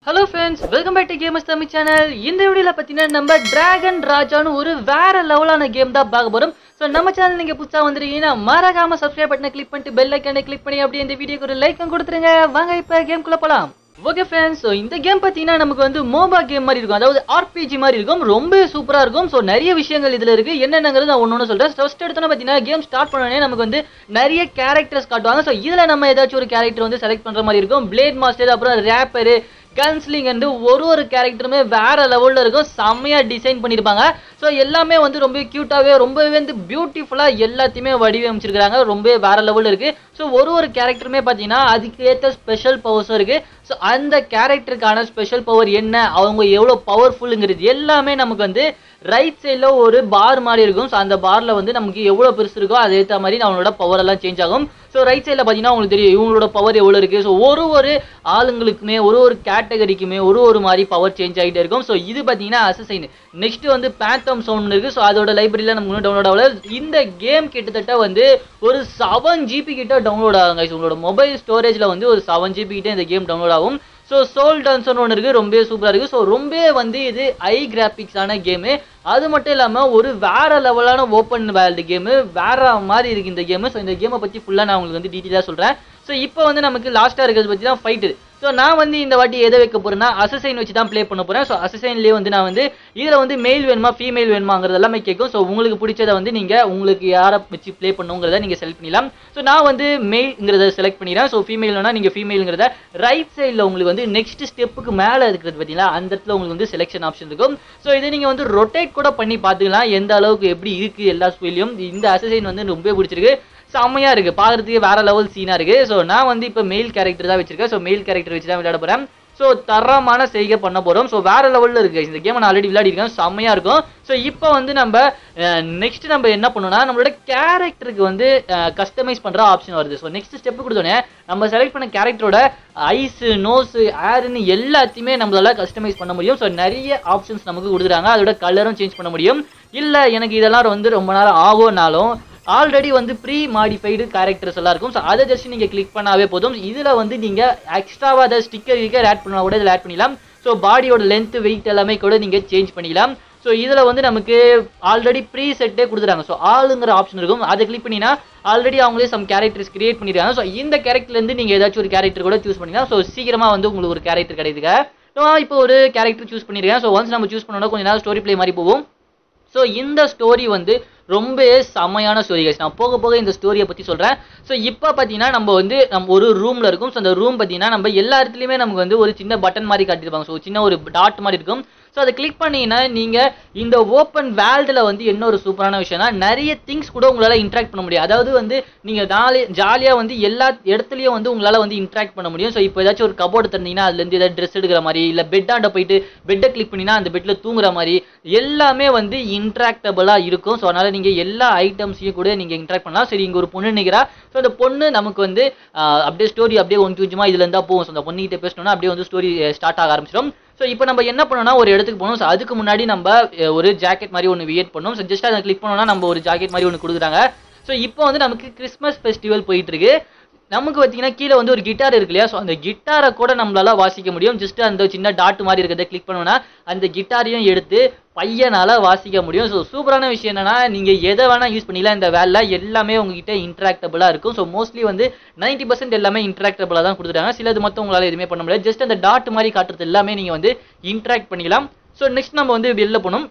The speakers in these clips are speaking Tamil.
Hello friends welcome back to games Tamil channel இந்த வீடியோவில் பார்த்தீங்கன்னா நம்ம டிராகன் ராஜான்னு ஒரு வேற லெவலான கேம் தான் பார்க்க போகிறோம் ஸோ நம்ம சேனல் நீங்கள் புதுசாக வந்துருக்கீங்கன்னா மறக்காம சப்ஸ்கிரைப் பட்டனை கிளிக் பண்ணிட்டு பெல் ஐக்கானை கிளிக் பண்ணி அப்படியே இந்த வீடியோக்கு ஒரு லைக்கும் கொடுத்துருங்க வாங்க இப்போ கேம்குள்ளே போகலாம் ஓகே ஃப்ரெண்ட்ஸ் ஸோ இந்த கேம் பார்த்தீங்கன்னா நமக்கு வந்து மோபா கேம் மாதிரி இருக்கும் அதாவது ஆர்பிஜி மாதிரி இருக்கும் ரொம்ப சூப்பராக இருக்கும் ஸோ நிறைய விஷயங்கள் இதில் இருக்குது என்னென்னங்கிறது நான் ஒன்று ஒன்று சொல்கிறேன் ஃபர்ஸ்ட் எடுத்தோன்னே பார்த்தீங்கன்னா கேம் ஸ்டார்ட் பண்ணோடனே நமக்கு வந்து நிறைய கேரக்டர்ஸ் காட்டுவாங்க ஸோ இதில் நம்ம ஏதாச்சும் ஒரு கேரக்டர் வந்து செலக்ட் பண்ணுற மாதிரி இருக்கும் பிளேட் மாஸ்டர் அப்புறம் ரேப்பரு கன்ஸ்லிங் வந்து ஒரு ஒரு கேரக்டருமே வேற லெவலில் இருக்கும் செம்மையாக டிசைன் பண்ணியிருப்பாங்க ஸோ எல்லாமே வந்து ரொம்ப க்யூட்டாகவே ரொம்பவே வந்து பியூட்டிஃபுல்லாக எல்லாத்தையுமே வடிவமைச்சிருக்காங்க ரொம்ப வேற லெவலில் இருக்குது ஸோ ஒரு ஒரு கேரக்டருமே பார்த்தீங்கன்னா அதுக்கு ஏற்ற ஸ்பெஷல் பவர்ஸும் இருக்குது ஸோ அந்த கேரக்டருக்கான ஸ்பெஷல் பவர் என்ன அவங்க எவ்வளோ பவர்ஃபுல்லுங்கிறது எல்லாமே நமக்கு வந்து ரைட் சைடில் ஒரு பார் மாதிரி இருக்கும் ஸோ அந்த பாரில் வந்து நமக்கு எவ்வளோ பெருசு இருக்கோ அது ஏற்ற மாதிரி அவங்களோட பவர் எல்லாம் சேஞ்ச் ஆகும் ஸோ ரைட் சைடில் பார்த்தீங்கன்னா உங்களுக்கு தெரியும் இவங்களோட பவர் எவ்வளோ இருக்குது ஸோ ஒரு ஒரு ஆளுங்களுக்குமே ஒரு ஒரு கேட்டகரிக்குமே ஒரு ஒரு மாதிரி பவர் சேஞ்ச் ஆகிட்டே இருக்கும் ஸோ இது பார்த்தீங்கன்னா அசசைன் நெக்ஸ்ட் வந்து பேத்தம் சவுண்ட் இருக்குது ஸோ அதோட லைப்ரரியில் நமக்கு இன்னும் டவுன்லோட் ஆகல இந்த கேம் கிட்டத்தட்ட வந்து ஒரு செவன் ஜிபி கிட்ட டவுன்லோட் ஆகுங்க உங்களோட மொபைல் ஸ்டோரேஜில் வந்து ஒரு செவன் ஜிபி கிட்ட இந்த கேம் டவுன்லோட் ஆகும் ஸோ சோல் டான்ஸ்னு ஒன்று இருக்குது ரொம்ப சூப்பராக இருக்குது ஸோ ரொம்ப வந்து இது ஐ கிராஃபிக்ஸான கேமு அது மட்டும் இல்லாமல் ஒரு வேற லெவலான ஓப்பன் வேர்ல்டு கேமு வேற மாதிரி இருக்குது இந்த கேமு ஸோ இந்த கேமை பற்றி ஃபுல்லாக நான் உங்களுக்கு வந்து டீட்டெயிலாக சொல்கிறேன் ஸோ இப்போ வந்து நமக்கு லாஸ்ட்டாக இருக்கிறது பற்றி தான் ஃபைட்டு ஸோ நான் வந்து இந்த வாட்டி எதை வைக்க போகிறேன்னா அசசைன் வச்சு தான் ப்ளே பண்ண போகிறேன் ஸோ அசசைன்லேயே வந்து நான் வந்து இதில் வந்து மெயில் வேணுமா ஃபீமேல் வேணுமாங்கிறது எல்லாமே கேட்கும் ஸோ உங்களுக்கு பிடிச்சதை வந்து நீங்கள் உங்களுக்கு யாரை வச்சு ப்ளே பண்ணுங்கிறத நீங்கள் செலக்ட் பண்ணிடலாம் ஸோ நான் வந்து மெயில்ங்கிறத செலக்ட் பண்ணிடுறேன் ஸோ ஃபீமேல்னா நீங்கள் ஃபீமேலுங்கிறத ரைட் சைடில் உங்களுக்கு வந்து நெக்ஸ்ட் ஸ்டெப்புக்கு மேலே இருக்கிறது பார்த்தீங்களா அந்த இடத்துல உங்களுக்கு வந்து செலெக்ஷன் ஆப்ஷன் இருக்கும் ஸோ இதை நீங்கள் வந்து ரொட்டேட் கூட பண்ணி பார்த்துக்கலாம் எந்த அளவுக்கு எப்படி இருக்குது எல்லா ஸ்பீலையும் இந்த அசசைன் வந்து ரொம்ப பிடிச்சிருக்கு செம்மையா இருக்கு பார்க்கறதுக்கு வேற லெவல் சீனா இருக்கு ஸோ நான் வந்து இப்போ மெயில் கேரக்டர் தான் வச்சிருக்கேன் ஸோ மெயில் கேரக்டர் வச்சு தான் விளையாட போறேன் ஸோ தரமான செய்கை பண்ண போறோம் ஸோ வேற லெவலில் இருக்கு இந்த கேம் நான் ஆல்ரெடி விளையாடிருக்கேன் செம்மையா இருக்கும் ஸோ இப்போ வந்து நம்ம நெக்ஸ்ட் நம்ம என்ன பண்ணணும்னா நம்மளோட கேரக்டருக்கு வந்து கஸ்டமைஸ் பண்ற ஆப்ஷன் வருது ஸோ நெக்ஸ்ட் ஸ்டெப் கொடுத்தோன்னே நம்ம செலக்ட் பண்ண கேரக்டரோட ஐஸ் நோஸ் ஏர்னு எல்லாத்தையுமே நம்மளால கஸ்டமைஸ் பண்ண முடியும் ஸோ நிறைய ஆப்ஷன்ஸ் நமக்கு கொடுக்குறாங்க அதோட கலரும் சேஞ்ச் பண்ண முடியும் இல்லை எனக்கு இதெல்லாம் வந்து ரொம்ப நேரம் ஆகும்னாலும் ஆல்ரெடி வந்து ப்ரீ மாடிஃபைடு கேரக்டர்ஸ் எல்லாம் இருக்கும் ஸோ அதை ஜஸ்ட் நீங்கள் கிளிக் பண்ணாவே போதும் இதில் வந்து நீங்கள் எக்ஸ்ட்ராவாக அதை ஸ்டிக்கர் கிக்கர் ஆட் பண்ணால் கூட இதில் ஆட் பண்ணிக்கலாம் ஸோ பாடியோட லென்த் வெயிட் எல்லாமே கூட நீங்கள் சேஞ்ச் பண்ணிக்கலாம் ஸோ இதில் வந்து நமக்கு ஆல்ரெடி ப்ரீ செட்டே கொடுத்துறாங்க ஸோ ஆளுங்கிற ஆப்ஷன் இருக்கும் அதை கிளிக் பண்ணினா ஆல்ரெடி அவங்களே சம் கேரக்டர்ஸ் கிரியேட் பண்ணிருக்காங்க ஸோ இந்த கேரக்டர்லேருந்து நீங்கள் ஏதாச்சும் ஒரு கேரக்டர் கூட சூஸ் பண்ணிக்கலாம் ஸோ சீக்கிரமாக வந்து உங்களுக்கு ஒரு கேரக்டர் கிடைக்குதுங்க நான் இப்போ ஒரு கேரக்டர் சூஸ் பண்ணியிருக்கேன் ஸோ ஒன்ஸ் நம்ம சூஸ் பண்ணோன்னா கொஞ்சம் நேரம் ஸ்டோரி ப்ளே மாதிரி போகும் ஸோ இந்த ஸ்டோரி வந்து ரொம்ப செமையான ஸ்டோரி கைஸ் நான் போக போக இந்த ஸ்டோரியை பற்றி சொல்கிறேன் ஸோ இப்போ பார்த்தீங்கன்னா நம்ம வந்து நம்ம ஒரு ரூமில் இருக்கும் ஸோ அந்த ரூம் பார்த்தீங்கன்னா நம்ம எல்லா இடத்துலையுமே நமக்கு வந்து ஒரு சின்ன பட்டன் மாதிரி காட்டியிருப்பாங்க ஸோ சின்ன ஒரு டாட் மாதிரி இருக்கும் ஸோ அதை கிளிக் பண்ணீங்கன்னா நீங்கள் இந்த ஓப்பன் வேர்ல்டில் வந்து என்ன ஒரு சூப்பரான விஷயம்னா நிறைய திங்ஸ் கூட உங்களால் இன்ட்ராக்ட் பண்ண முடியும் அதாவது வந்து நீங்கள் ஜாலி ஜாலியாக வந்து எல்லா இடத்துலையும் வந்து உங்களால் வந்து இன்ட்ராக்ட் பண்ண முடியும் ஸோ இப்போ ஏதாச்சும் ஒரு கபோர்டு தந்தீங்கன்னா அதுலேருந்து ஏதாவது ட்ரெஸ் எடுக்கிற மாதிரி இல்லை பெட்டாண்ட போயிட்டு பெட்டை கிளிக் பண்ணினா அந்த பெட்டில் தூங்குற மாதிரி எல்லாமே வந்து இன்ட்ராக்டபுளாக இருக்கும் ஸோ அதனால் நீங்கள் எல்லா ஐட்டம்ஸையும் கூட நீங்கள் இன்ட்ராக்ட் பண்ணலாம் சரி இங்கே ஒரு பொண்ணு நிற்கிறா ஸோ அந்த பொண்ணு நமக்கு வந்து அப்படியே ஸ்டோரி அப்படியே கொஞ்சம் கொஞ்சமாக இதுல இருந்தால் போகும் ஸோ அந்த பொண்ணுகிட்ட பேசணும்னா அப்படியே வந்து ஸ்டோரி ஸ்டார்ட் ஆக ஆரம்பிச்சிடும் ஸோ இப்போ நம்ம என்ன பண்ணோம்னா ஒரு இடத்துக்கு போகணும் ஸோ அதுக்கு முன்னாடி நம்ம ஒரு ஜாக்கெட் மாதிரி ஒன்று வியேட் பண்ணோம் ஸோ ஜஸ்ட் அதை கிளிக் பண்ணோம்னா நம்ம ஒரு ஜாக்கெட் மாதிரி ஒன்று கொடுக்குறாங்க ஸோ இப்போ வந்து நமக்கு கிறிஸ்மஸ் ஃபெஸ்டிவல் போயிட்டு இருக்கு நமக்கு பார்த்தீங்கன்னா கீழே வந்து ஒரு கிட்டார் இருக்கு இல்லையா ஸோ அந்த கிட்டாரை கூட நம்மளால வாசிக்க முடியும் ஜஸ்ட் அந்த சின்ன டாட் மாதிரி இருக்கிறத கிளிக் பண்ணோம்னா அந்த கிட்டாரையும் எடுத்து பையனால வாசிக்க முடியும் ஸோ சூப்பரான விஷயம் என்னன்னா நீங்க எதை வேணா யூஸ் பண்ணிக்கலாம் இந்த வேலை எல்லாமே உங்ககிட்ட இன்ட்ராக்டபிளா இருக்கும் ஸோ மோஸ்ட்லி வந்து நைன்டி பர்சன்ட் எல்லாமே இன்ட்ராக்டபிளா தான் கொடுத்துட்டாங்க சிலது மட்டும் உங்களால எதுவுமே பண்ண முடியாது ஜஸ்ட் அந்த டாட் மாதிரி காட்டுறது எல்லாமே நீங்க வந்து இன்ட்ராக்ட் பண்ணிக்கலாம் ஸோ நெக்ஸ்ட் நம்ம வந்து வெளில போகணும்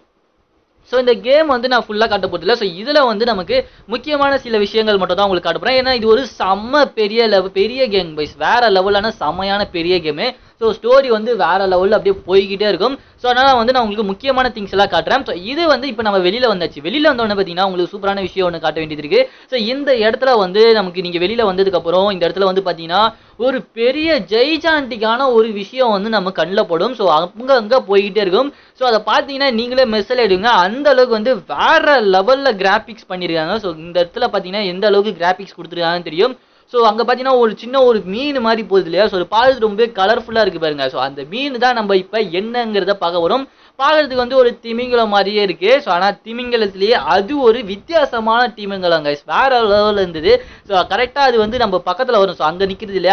ஸோ இந்த கேம் வந்து நான் ஃபுல்லாக காட்ட போகிறதில்ல ஸோ இதில் வந்து நமக்கு முக்கியமான சில விஷயங்கள் மட்டும் தான் உங்களுக்கு காட்ட போகிறேன் ஏன்னா இது ஒரு செம்ம பெரிய லெவல் பெரிய கேம் பைஸ் வேற லெவலான செம்மையான பெரிய கேமு ஸோ ஸ்டோரி வந்து வேற லெவலில் அப்படியே போய்கிட்டே இருக்கும் ஸோ அதனால் வந்து நான் உங்களுக்கு முக்கியமான திங்ஸ் எல்லாம் காட்டுறேன் ஸோ இது வந்து இப்போ நம்ம வெளியில் வந்தாச்சு வெளியில் வந்தோடனே பார்த்தீங்கன்னா உங்களுக்கு சூப்பரான விஷயம் ஒன்று காட்ட வேண்டியது இருக்கு ஸோ இந்த இடத்துல வந்து நமக்கு நீங்கள் வெளியில் வந்ததுக்கப்புறம் இந்த இடத்துல வந்து பார்த்தீங்கன்னா ஒரு பெரிய ஜெய்ஜாண்டிக்கான ஒரு விஷயம் வந்து நம்ம கண்ணில் படும் ஸோ அங்கே அங்கே போய்கிட்டே இருக்கும் ஸோ அதை பார்த்தீங்கன்னா நீங்களே மெஸ்ஸில் எடுங்க அந்த அளவுக்கு வந்து வேற லெவலில் கிராஃபிக்ஸ் பண்ணியிருக்காங்க ஸோ இந்த இடத்துல பார்த்தீங்கன்னா எந்த அளவுக்கு கிராஃபிக்ஸ் கொடுத்துருக்காங்கன்னு தெரியும் ஸோ அங்கே பார்த்தீங்கன்னா ஒரு சின்ன ஒரு மீன் மாதிரி போகுது இல்லையா ஸோ பார்த்து ரொம்ப கலர்ஃபுல்லாக இருக்குது பாருங்க ஸோ அந்த மீன் தான் நம்ம இப்போ என்னங்கிறத பார்க்க வரும் பார்க்கறதுக்கு வந்து ஒரு திமிங்கலம் மாதிரியே இருக்கு ஸோ ஆனால் திமிங்கலத்திலேயே அது ஒரு வித்தியாசமான திமிங்கலம் guys வேற லெவலில் இருந்தது ஸோ கரெக்டாக அது வந்து நம்ம பக்கத்தில் வரும் ஸோ அங்கே நிற்கிறது இல்லையா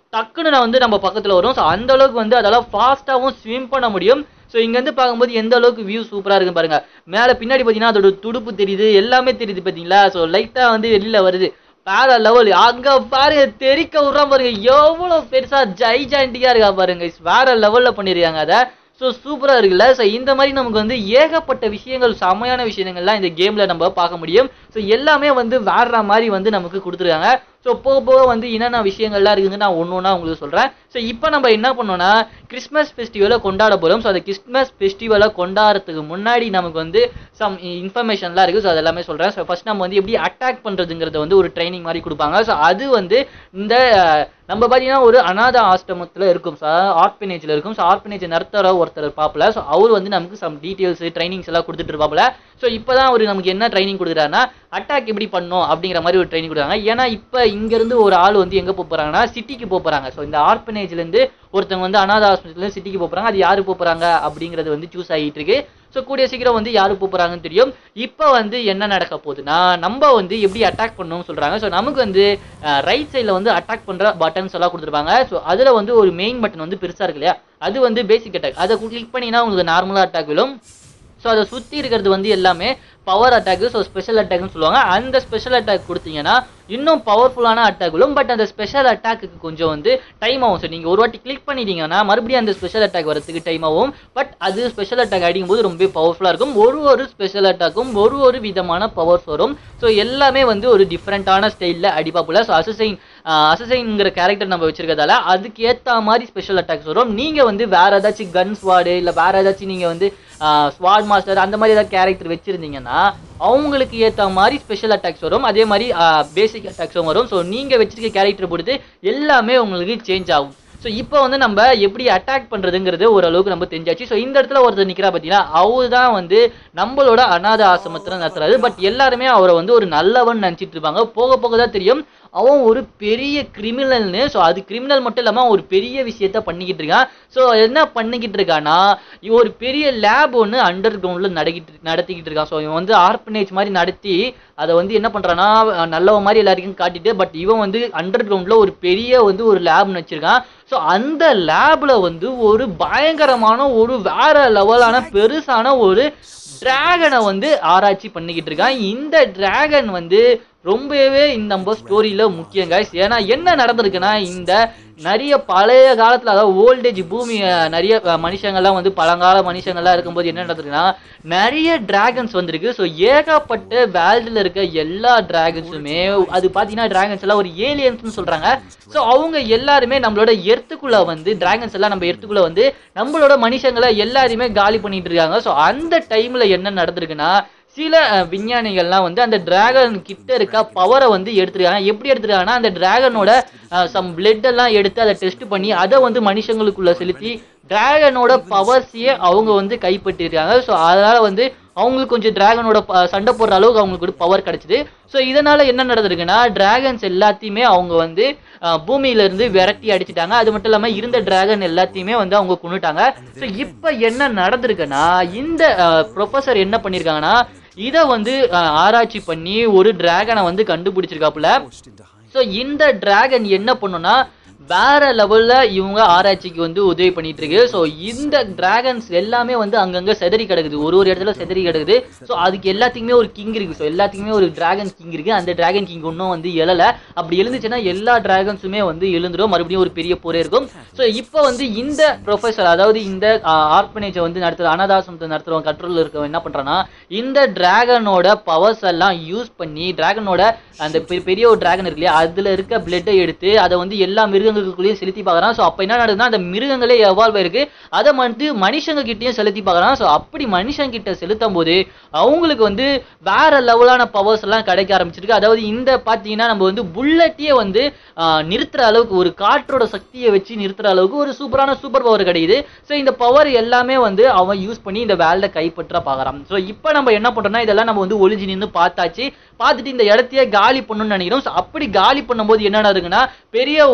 டக்குன்னு நான் வந்து நம்ம பக்கத்தில் வரும் ஸோ அந்த அளவுக்கு வந்து அதெல்லாம் ஃபாஸ்ட்டாகவும் ஸ்விம் பண்ண முடியும் ஸோ இங்கேருந்து பார்க்கும்போது எந்த அளவுக்கு வியூ சூப்பராக இருக்கு பாருங்க மேலே பின்னாடி பார்த்தீங்கன்னா அதோட துடுப்பு தெரியுது எல்லாமே தெரியுது பார்த்தீங்களா ஸோ லைட்டாக வந்து வெளியில் வருது வேற லெவல் அங்க பாருங்க தெரிக்க விட்றான் பாருங்க எவ்வளவு பெருசா ஜைஜாண்டிக்கா இருக்கா பாருங்க It's வேற லெவல்ல பண்ணிருக்காங்க அதை ஸோ சூப்பரா இருக்குல்ல ஸோ இந்த மாதிரி நமக்கு வந்து ஏகப்பட்ட விஷயங்கள் செமையான விஷயங்கள்லாம் இந்த கேம்ல நம்ம பார்க்க முடியும் ஸோ எல்லாமே வந்து வேற மாதிரி வந்து நமக்கு கொடுத்துருக்காங்க ஸோ போக போக வந்து என்னென்ன விஷயங்கள்லாம் இருக்குதுன்னு நான் ஒன்று ஒன்றா உங்களுக்கு சொல்கிறேன் ஸோ இப்போ நம்ம என்ன பண்ணோம்னா கிறிஸ்மஸ் ஃபெஸ்டிவலை கொண்டாட போகிறோம் ஸோ அந்த கிறிஸ்மஸ் ஃபெஸ்டிவலை கொண்டாடுறதுக்கு முன்னாடி நமக்கு வந்து சம் இன்ஃபர்மேஷன்லாம் இருக்குது ஸோ அது எல்லாமே சொல்கிறேன் ஸோ ஃபஸ்ட் நம்ம வந்து எப்படி அட்டாக் பண்ணுறதுங்கிறத வந்து ஒரு ட்ரைனிங் மாதிரி கொடுப்பாங்க ஸோ அது வந்து இந்த அஹ், நம்ம பார்த்தீங்கன்னா ஒரு அநாத ஆசிரமத்தில் இருக்கும் ஸோ ஆர்பனேஜில் இருக்கும் ஸோ ஆர்பனேஜ் நடத்துகிற ஒருத்தர் பார்ப்பல ஸோ அவர் வந்து நமக்கு சம் டீட்டெயில்ஸ் ட்ரைனிங்ஸ் எல்லாம் கொடுத்துட்டு இருப்பாப்புல ஸோ இப்போ தான் அவர் நமக்கு என்ன ட்ரைனிங் கொடுக்குறாருன்னா அட்டாக் எப்படி பண்ணணும் அப்படிங்கிற மாதிரி ஒரு ட்ரைனிங் கொடுக்குறாங்க ஏன்னா இப்போ இங்கேருந்து ஒரு ஆள் வந்து எங்கே போக போகிறாங்கன்னா சிட்டிக்கு போக போகிறாங்க ஸோ இந்த ஆர்பனேஜ்லேருந்து ஒருத்தவங்க வந்து அநாத ஆஸ்பத்திரிலேருந்து சிட்டிக்கு போக போகிறாங்க அது யார் போக போகிறாங்க அப்படிங்கிறது வந்து சூஸ் ஆகிட்டு இருக்கு ஸோ கூடிய சீக்கிரம் வந்து யார் போக போகிறாங்கன்னு தெரியும் இப்போ வந்து என்ன நடக்க போகுதுன்னா நம்ம வந்து எப்படி அட்டாக் பண்ணணும்னு சொல்கிறாங்க ஸோ நமக்கு வந்து ரைட் சைடில் வந்து அட்டாக் பண்ணுற பட்டன்ஸ் எல்லாம் கொடுத்துருப்பாங்க ஸோ அதில் வந்து ஒரு மெயின் பட்டன் வந்து பெருசாக இருக்கு இல்லையா அது வந்து பேசிக் அட்டாக் அதை கிளிக் பண்ணினா உங்களுக்கு நார்மலாக அட்டாக் விழும் ஸோ அதை சுற்றி இருக்கிறது வந்து எல்லாமே பவர் அட்டாக் ஸோ ஸ்பெஷல் அட்டாக்னு சொல்லுவாங்க அந்த ஸ்பெஷல் அட்டாக் கொடுத்தீங்கன்னா இன்னும் பவர்ஃபுல்லான அட்டாக் விழும் பட் அந்த ஸ்பெஷல் அட்டாக்கு கொஞ்சம் வந்து டைம் ஆகும் ஸோ நீங்கள் ஒரு வாட்டி கிளிக் பண்ணிட்டீங்கன்னா மறுபடியும் அந்த ஸ்பெஷல் அட்டாக் வரதுக்கு டைம் ஆகும் பட் அது ஸ்பெஷல் அட்டாக் அடிக்கும்போது ரொம்ப பவர்ஃபுல்லாக இருக்கும் ஒரு ஒரு ஸ்பெஷல் அட்டாக்கும் ஒரு ஒரு விதமான பவர்ஸ் வரும் ஸோ எல்லாமே வந்து ஒரு டிஃப்ரெண்ட்டான ஸ்டைலில் அடிப்பாப்புல ஸோ அசசைன் அசசைன்ங்கிற கேரக்டர் நம்ம வச்சிருக்கிறதால அதுக்கு ஏற்ற மாதிரி ஸ்பெஷல் அட்டாக்ஸ் வரும் நீங்கள் வந்து வேற ஏதாச்சும் கன் ஸ்வாடு இல்லை வேற ஏதாச்சும் நீங்கள் வந்து ஸ்வாட் மாஸ்டர் அந்த மாதிரி ஏதாவது கேரக்டர் வச்சிருந்தீங்கன்னா அவங்களுக்கு ஏற்ற மாதிரி ஸ்பெஷல் அட்டாக்ஸ் வரும் அதே மாதிரி பேசிக் அட்டாக்ஸும் வரும் ஸோ நீங்கள் வச்சிருக்க கேரக்டர் பொறுத்து எல்லாமே உங்களுக்கு சேஞ்ச் ஆகும் ஸோ இப்போ வந்து நம்ம எப்படி அட்டாக் பண்ணுறதுங்கிறது ஓரளவுக்கு நம்ம தெரிஞ்சாச்சு ஸோ இந்த இடத்துல ஒருத்தர் நிற்கிறா பார்த்தீங்கன்னா அவர் தான் வந்து நம்மளோட அநாத ஆசிரமத்தில் நடத்துறாரு பட் எல்லாருமே அவரை வந்து ஒரு நல்லவன் நினச்சிட்டு இருப்பாங்க போக போக தான் தெரியும் அவன் ஒரு பெரிய கிரிமினல்னு ஸோ அது கிரிமினல் மட்டும் இல்லாமல் அவன் ஒரு பெரிய விஷயத்த பண்ணிக்கிட்டு இருக்கான் ஸோ என்ன பண்ணிக்கிட்டு இருக்கான்னா இவன் ஒரு பெரிய லேப் ஒன்று அண்டர் கிரவுண்டில் நடக்கிட்டு நடத்திக்கிட்டு இருக்கான் ஸோ இவன் வந்து ஆர்பனேஜ் மாதிரி நடத்தி அதை வந்து என்ன பண்ணுறான்னா நல்லவன் மாதிரி எல்லாருக்கும் காட்டிட்டு பட் இவன் வந்து அண்டர் கிரவுண்டில் ஒரு பெரிய வந்து ஒரு லேப்னு வச்சிருக்கான் ஸோ அந்த லேப்ல வந்து ஒரு பயங்கரமான ஒரு வேற லெவலான பெருசான ஒரு டிராகனை வந்து ஆராய்ச்சி பண்ணிக்கிட்டு இருக்கான் இந்த டிராகன் வந்து ரொம்பவே இந்த நம்ம ஸ்டோரியில முக்கியம் guys ஏன்னா என்ன நடந்திருக்குன்னா இந்த நிறைய பழைய காலத்துல அதாவது ஓல்டேஜ் பூமி அஹ், நிறைய அஹ், மனுஷங்கள்லாம் வந்து பழங்கால மனுஷங்கள்லாம் இருக்கும்போது என்ன நடந்திருக்குன்னா நிறைய டிராகன்ஸ் வந்திருக்கு ஸோ ஏகப்பட்ட வேர்ல்டில் இருக்க எல்லா டிராகன்ஸுமே அது பார்த்தீங்கன்னா டிராகன்ஸ் எல்லாம் ஒரு ஏலியன்ஸ்னு சொல்றாங்க ஸோ அவங்க எல்லாருமே நம்மளோட எர்த்துக்குள்ள வந்து டிராகன்ஸ் எல்லாம் நம்ம எர்த்துக்குள்ள வந்து நம்மளோட மனுஷங்களை எல்லாரையுமே காலி பண்ணிட்டு இருக்காங்க ஸோ அந்த டைம்ல என்ன நடந்திருக்குன்னா சில அஹ், விஞ்ஞானிகள்லாம் வந்து அந்த டிராகன் கிட்ட இருக்க பவரை வந்து எடுத்துருக்காங்க எப்படி எடுத்துருக்காங்கன்னா அந்த டிராகனோட சம் பிளட் எல்லாம் எடுத்து அதை டெஸ்ட் பண்ணி அதை வந்து மனுஷங்களுக்குள்ள செலுத்தி டிராகனோட பவர்ஸையே அவங்க வந்து கைப்பற்றிருக்காங்க ஸோ அதனால வந்து அவங்களுக்கு கொஞ்சம் டிராகனோட சண்டை போடுற அளவுக்கு அவங்களுக்கு ஒரு பவர் கிடைச்சிது ஸோ இதனால என்ன நடந்திருக்குன்னா டிராகன்ஸ் எல்லாத்தையுமே அவங்க வந்து அஹ், பூமியில இருந்து விரட்டி அடிச்சிட்டாங்க அது மட்டும் இல்லாம இருந்த டிராகன் எல்லாத்தையுமே வந்து அவங்க கொண்டுட்டாங்க ஸோ இப்போ என்ன நடந்திருக்குன்னா இந்த ப்ரொஃபஸர் என்ன பண்ணியிருக்காங்கன்னா இதை வந்து அஹ், ஆராய்ச்சி பண்ணி ஒரு டிராகனை வந்து கண்டுபிடிச்சிருக்காப்புல ஸோ இந்த டிராகன் என்ன பண்ணுன்னா வேற லெவல்ல இவங்க ஆராய்ச்சிக்கு வந்து உதவி பண்ணிட்டு இருக்கு ஸோ இந்த டிராகன்ஸ் எல்லாமே வந்து அங்கங்க செதறி கிடக்குது ஒரு ஒரு இடத்துல செதறி கிடக்குது ஸோ அதுக்கு எல்லாத்துக்குமே ஒரு கிங் இருக்கு ஸோ எல்லாத்துக்குமே ஒரு டிராகன் கிங் இருக்கு அந்த டிராகன் கிங் இன்னும் வந்து எழல அப்படி எழுந்துச்சுன்னா எல்லா டிராகன்ஸுமே வந்து எழுந்துடும் மறுபடியும் ஒரு பெரிய போரே இருக்கும் ஸோ இப்போ வந்து இந்த ப்ரொஃபஸர் அதாவது இந்த ஆர்பனேஜை வந்து நடத்துற அனாதாசமத்தை நடத்துறவங்க கண்ட்ரோலில் இருக்கவங்க என்ன பண்றான்னா இந்த டிராகனோட பவர்ஸ் எல்லாம் யூஸ் பண்ணி டிராகனோட அந்த பெ- பெரிய ஒரு டிராகன் இருக்கு இல்லையா அதுல இருக்க பிளட்டை எடுத்து அதை வந்து எல்லா மிருகங்களுக்குள்ளேயும் செலுத்தி பார்க்கறான் ஸோ அப்போ என்ன நடக்குதுன்னா அந்த மிருகங்களே எவால்வ் ஆயிருக்கு அதை வந்து மனுஷங்க கிட்டயும் செலுத்தி பார்க்கறான் ஸோ அப்படி மனுஷங்க கிட்ட செலுத்தும் போது அவங்களுக்கு வந்து வேற லெவலான பவர்ஸ் எல்லாம் கிடைக்க ஆரம்பிச்சிருக்கு அதாவது இந்த பார்த்தீங்கன்னா நம்ம வந்து புல்லட்டையே வந்து ஆஹ், நிறுத்துற அளவுக்கு ஒரு காற்றோட சக்தியை வச்சு நிறுத்துற அளவுக்கு ஒரு சூப்பரான சூப்பர் பவர் கிடைக்குது ஸோ இந்த பவர் எல்லாமே வந்து அவன் யூஸ் பண்ணி இந்த வேல்டை கைப்பற்ற பார்க்கறான் ஸோ இப்போ நம்ம என்ன பண்றோம்னா இதெல்லாம் நம்ம வந்து ஒளிஞ்சு நின்று பார்த்தாச்சு பார்த்துட்டு இந்த இடத்தையே காலி பண்ணணும்னு நினைக்கிறோம் ஸோ அப்படி காலி பண்ணும்போது என்ன நடக்குன்னா பெரிய ஒரு பூக